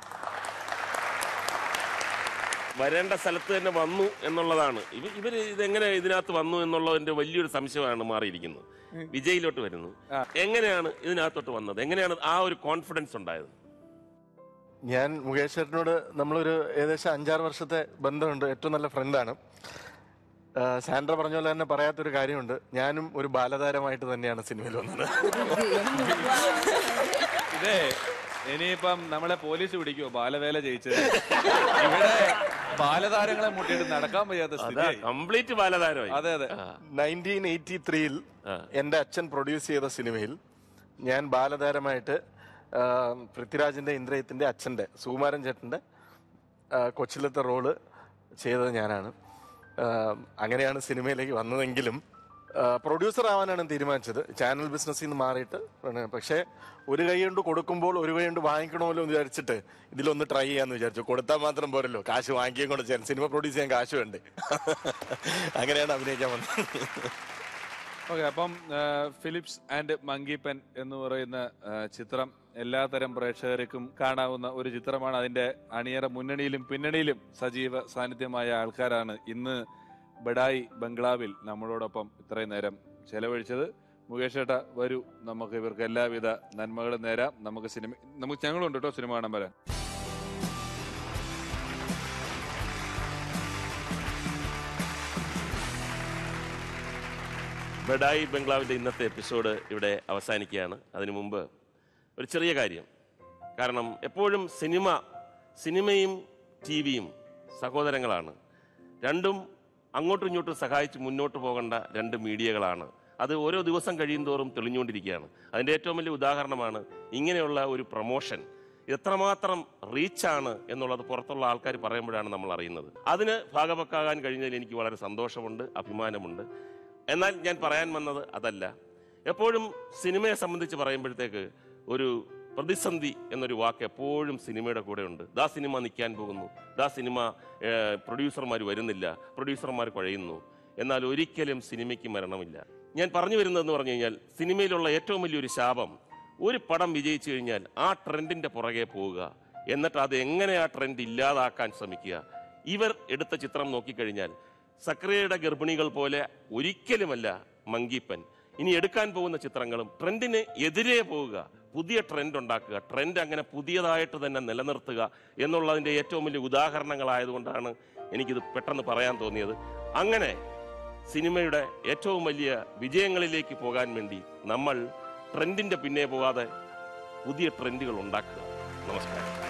വരേണ്ട സ്ഥലത്ത് തന്നെ വന്നു എന്നുള്ളതാണ് ഇവ ഇവര് ഇതെങ്ങനെ ഇതിനകത്ത് വന്നു എന്നുള്ളതിന്റെ വലിയൊരു സംശയമാണ് മാറിയിരിക്കുന്നത് വിജയിലോട്ട് വരുന്നു എങ്ങനെയാണ് ഇതിനകത്തോട്ട് വന്നത് എങ്ങനെയാണ് ആ ഒരു കോൺഫിഡൻസ് ഉണ്ടായത് ഞാൻ മുകേഷ് ചേട്ടനോട് നമ്മളൊരു ഏകദേശം അഞ്ചാറ് വർഷത്തെ ബന്ധമുണ്ട് ഏറ്റവും നല്ല ഫ്രണ്ടാണ് സാൻഡ്ര പറഞ്ഞ പോലെ തന്നെ പറയാത്തൊരു കാര്യമുണ്ട് ഞാനും ഒരു ബാലതാരമായിട്ട് തന്നെയാണ് സിനിമയിൽ വന്നത് ഇതേ ഇനിയിപ്പം നമ്മളെ പോലീസ് പിടിക്കുമോ ബാലവേല ജയിച്ചത് ഇവിടെ ബാലതാരങ്ങളെ മുട്ടിയിട്ട് നടക്കാൻ വയ്യാത്ത സ്ഥിതി കംപ്ലീറ്റ് ബാലതാരമായി അതെ അതെ നയൻറ്റീൻ എയ്റ്റി ത്രീയിൽ എൻ്റെ അച്ഛൻ പ്രൊഡ്യൂസ് ചെയ്ത സിനിമയിൽ ഞാൻ ബാലതാരമായിട്ട് ആ, പൃഥ്വിരാജിന്റെ ഇന്ദ്രയത്തിന്റെ അച്ഛന്റെ സുകുമാരൻ ചേട്ടന്റെ ആ, കൊച്ചിലത്തെ റോള് ചെയ്തത് ഞാനാണ് ആ, അങ്ങനെയാണ് സിനിമയിലേക്ക് വന്നതെങ്കിലും പ്രൊഡ്യൂസർ ആവാനാണ് തീരുമാനിച്ചത് ചാനൽ ബിസിനസ്സിൽ നിന്ന് മാറിയിട്ട് ആണ്. പക്ഷേ ഒരു കൈ കൊണ്ട് കൊടുക്കുമ്പോൾ ഒരു കൈ കൊണ്ട് വാങ്ങിക്കണമല്ലോ എന്ന് വിചാരിച്ചിട്ട് ഇതിലൊന്ന് ട്രൈ ചെയ്യാന്ന് വിചാരിച്ചു കൊടുത്താൽ മാത്രം പോരല്ലോ കാശ് വാങ്ങിക്കുകയും കൂടെ ചെയ്യാൻ സിനിമ പ്രൊഡ്യൂസ് ചെയ്യാൻ കാശ് വേണ്ടേ അങ്ങനെയാണ് അഭിനയിക്കാൻ വന്നത് ഓക്കെ അപ്പം ആ, ഫിലിപ്സ് ആൻഡ് മങ്കിപ്പൻ എന്ന് പറയുന്ന ആ, ചിത്രം എല്ലാതരം പ്രേക്ഷകർക്കും കാണാവുന്ന ഒരു ചിത്രമാണ് അതിന്റെ അണിയറ മുന്നണിയിലും പിന്നണിയിലും സജീവ സാന്നിധ്യമായ ആൾക്കാരാണ് ഇന്ന് ബഡായി ബംഗ്ലാവിൽ നമ്മളോടൊപ്പം ഇത്രയും നേരം ചെലവഴിച്ചത് മുകേഷ് ഏട്ട വരൂ നമുക്ക് ഇവർക്ക് എല്ലാവിധ നന്മകളും നേരാം നമുക്ക് സിനിമ നമുക്ക് ഞങ്ങളുണ്ട് കേട്ടോ സിനിമ കാണാൻ വരാൻ ബഡായി ബംഗ്ലാവിൻ്റെ ഇന്നത്തെ എപ്പിസോഡ് ഇവിടെ അവസാനിക്കുകയാണ് അതിനു മുമ്പ് ഒരു ചെറിയ കാര്യം കാരണം എപ്പോഴും സിനിമ സിനിമയും ടി വിയും സഹോദരങ്ങളാണ് രണ്ടും അങ്ങോട്ടും ഇങ്ങോട്ടും സഹായിച്ച് മുന്നോട്ട് പോകേണ്ട രണ്ട് മീഡിയകളാണ് അത് ഓരോ ദിവസം കഴിയും തോറും തെളിഞ്ഞുകൊണ്ടിരിക്കുകയാണ് അതിൻ്റെ ഏറ്റവും വലിയ ഉദാഹരണമാണ് ഇങ്ങനെയുള്ള ഒരു പ്രൊമോഷൻ എത്രമാത്രം റീച്ചാണ് എന്നുള്ളത് പുറത്തുള്ള ആൾക്കാർ പറയുമ്പോഴാണ് നമ്മൾ അറിയുന്നത് അതിന് ഭാഗവക്കാകാൻ കഴിഞ്ഞതിൽ എനിക്ക് വളരെ സന്തോഷമുണ്ട് അഭിമാനമുണ്ട് എന്നാൽ ഞാൻ പറയാൻ വന്നത് അതല്ല എപ്പോഴും സിനിമയെ സംബന്ധിച്ച് പറയുമ്പോഴത്തേക്ക് ഒരു പ്രതിസന്ധി എന്നൊരു വാക്ക് എപ്പോഴും സിനിമയുടെ കൂടെ ഉണ്ട് ദാ സിനിമ നിൽക്കാൻ പോകുന്നു ദാ സിനിമ പ്രൊഡ്യൂസർമാർ വരുന്നില്ല പ്രൊഡ്യൂസർമാർ കുഴയുന്നു എന്നാൽ ഒരിക്കലും സിനിമയ്ക്ക് മരണമില്ല ഞാൻ പറഞ്ഞു വരുന്നതെന്ന് പറഞ്ഞു കഴിഞ്ഞാൽ സിനിമയിലുള്ള ഏറ്റവും വലിയൊരു ശാപം ഒരു പടം വിജയിച്ചു കഴിഞ്ഞാൽ ആ ട്രെൻഡിന്റെ പുറകെ പോവുക എന്നിട്ട് അത് എങ്ങനെ ആ ട്രെൻഡ് ഇല്ലാതാക്കാൻ ശ്രമിക്കുക ഇവർ എടുത്ത ചിത്രം നോക്കിക്കഴിഞ്ഞാൽ സക്രിയയുടെ ഗർഭിണികൾ പോലെ ഒരിക്കലുമല്ല മങ്കിപ്പൻ ഇനി എടുക്കാൻ പോകുന്ന ചിത്രങ്ങളും ട്രെൻഡിന് എതിരെ പോവുക പുതിയ ട്രെൻഡ് ഉണ്ടാക്കുക ട്രെൻഡ് അങ്ങനെ പുതിയതായിട്ട് തന്നെ നിലനിർത്തുക എന്നുള്ളതിൻ്റെ ഏറ്റവും വലിയ ഉദാഹരണങ്ങളായതുകൊണ്ടാണ് എനിക്കിത് പെട്ടെന്ന് പറയാൻ തോന്നിയത് അങ്ങനെ സിനിമയുടെ ഏറ്റവും വലിയ വിജയങ്ങളിലേക്ക് പോകാൻ വേണ്ടി നമ്മൾ ട്രെൻഡിന്റെ പിന്നെ പോകാതെ പുതിയ ട്രെൻഡുകൾ ഉണ്ടാക്കുക നമസ്കാരം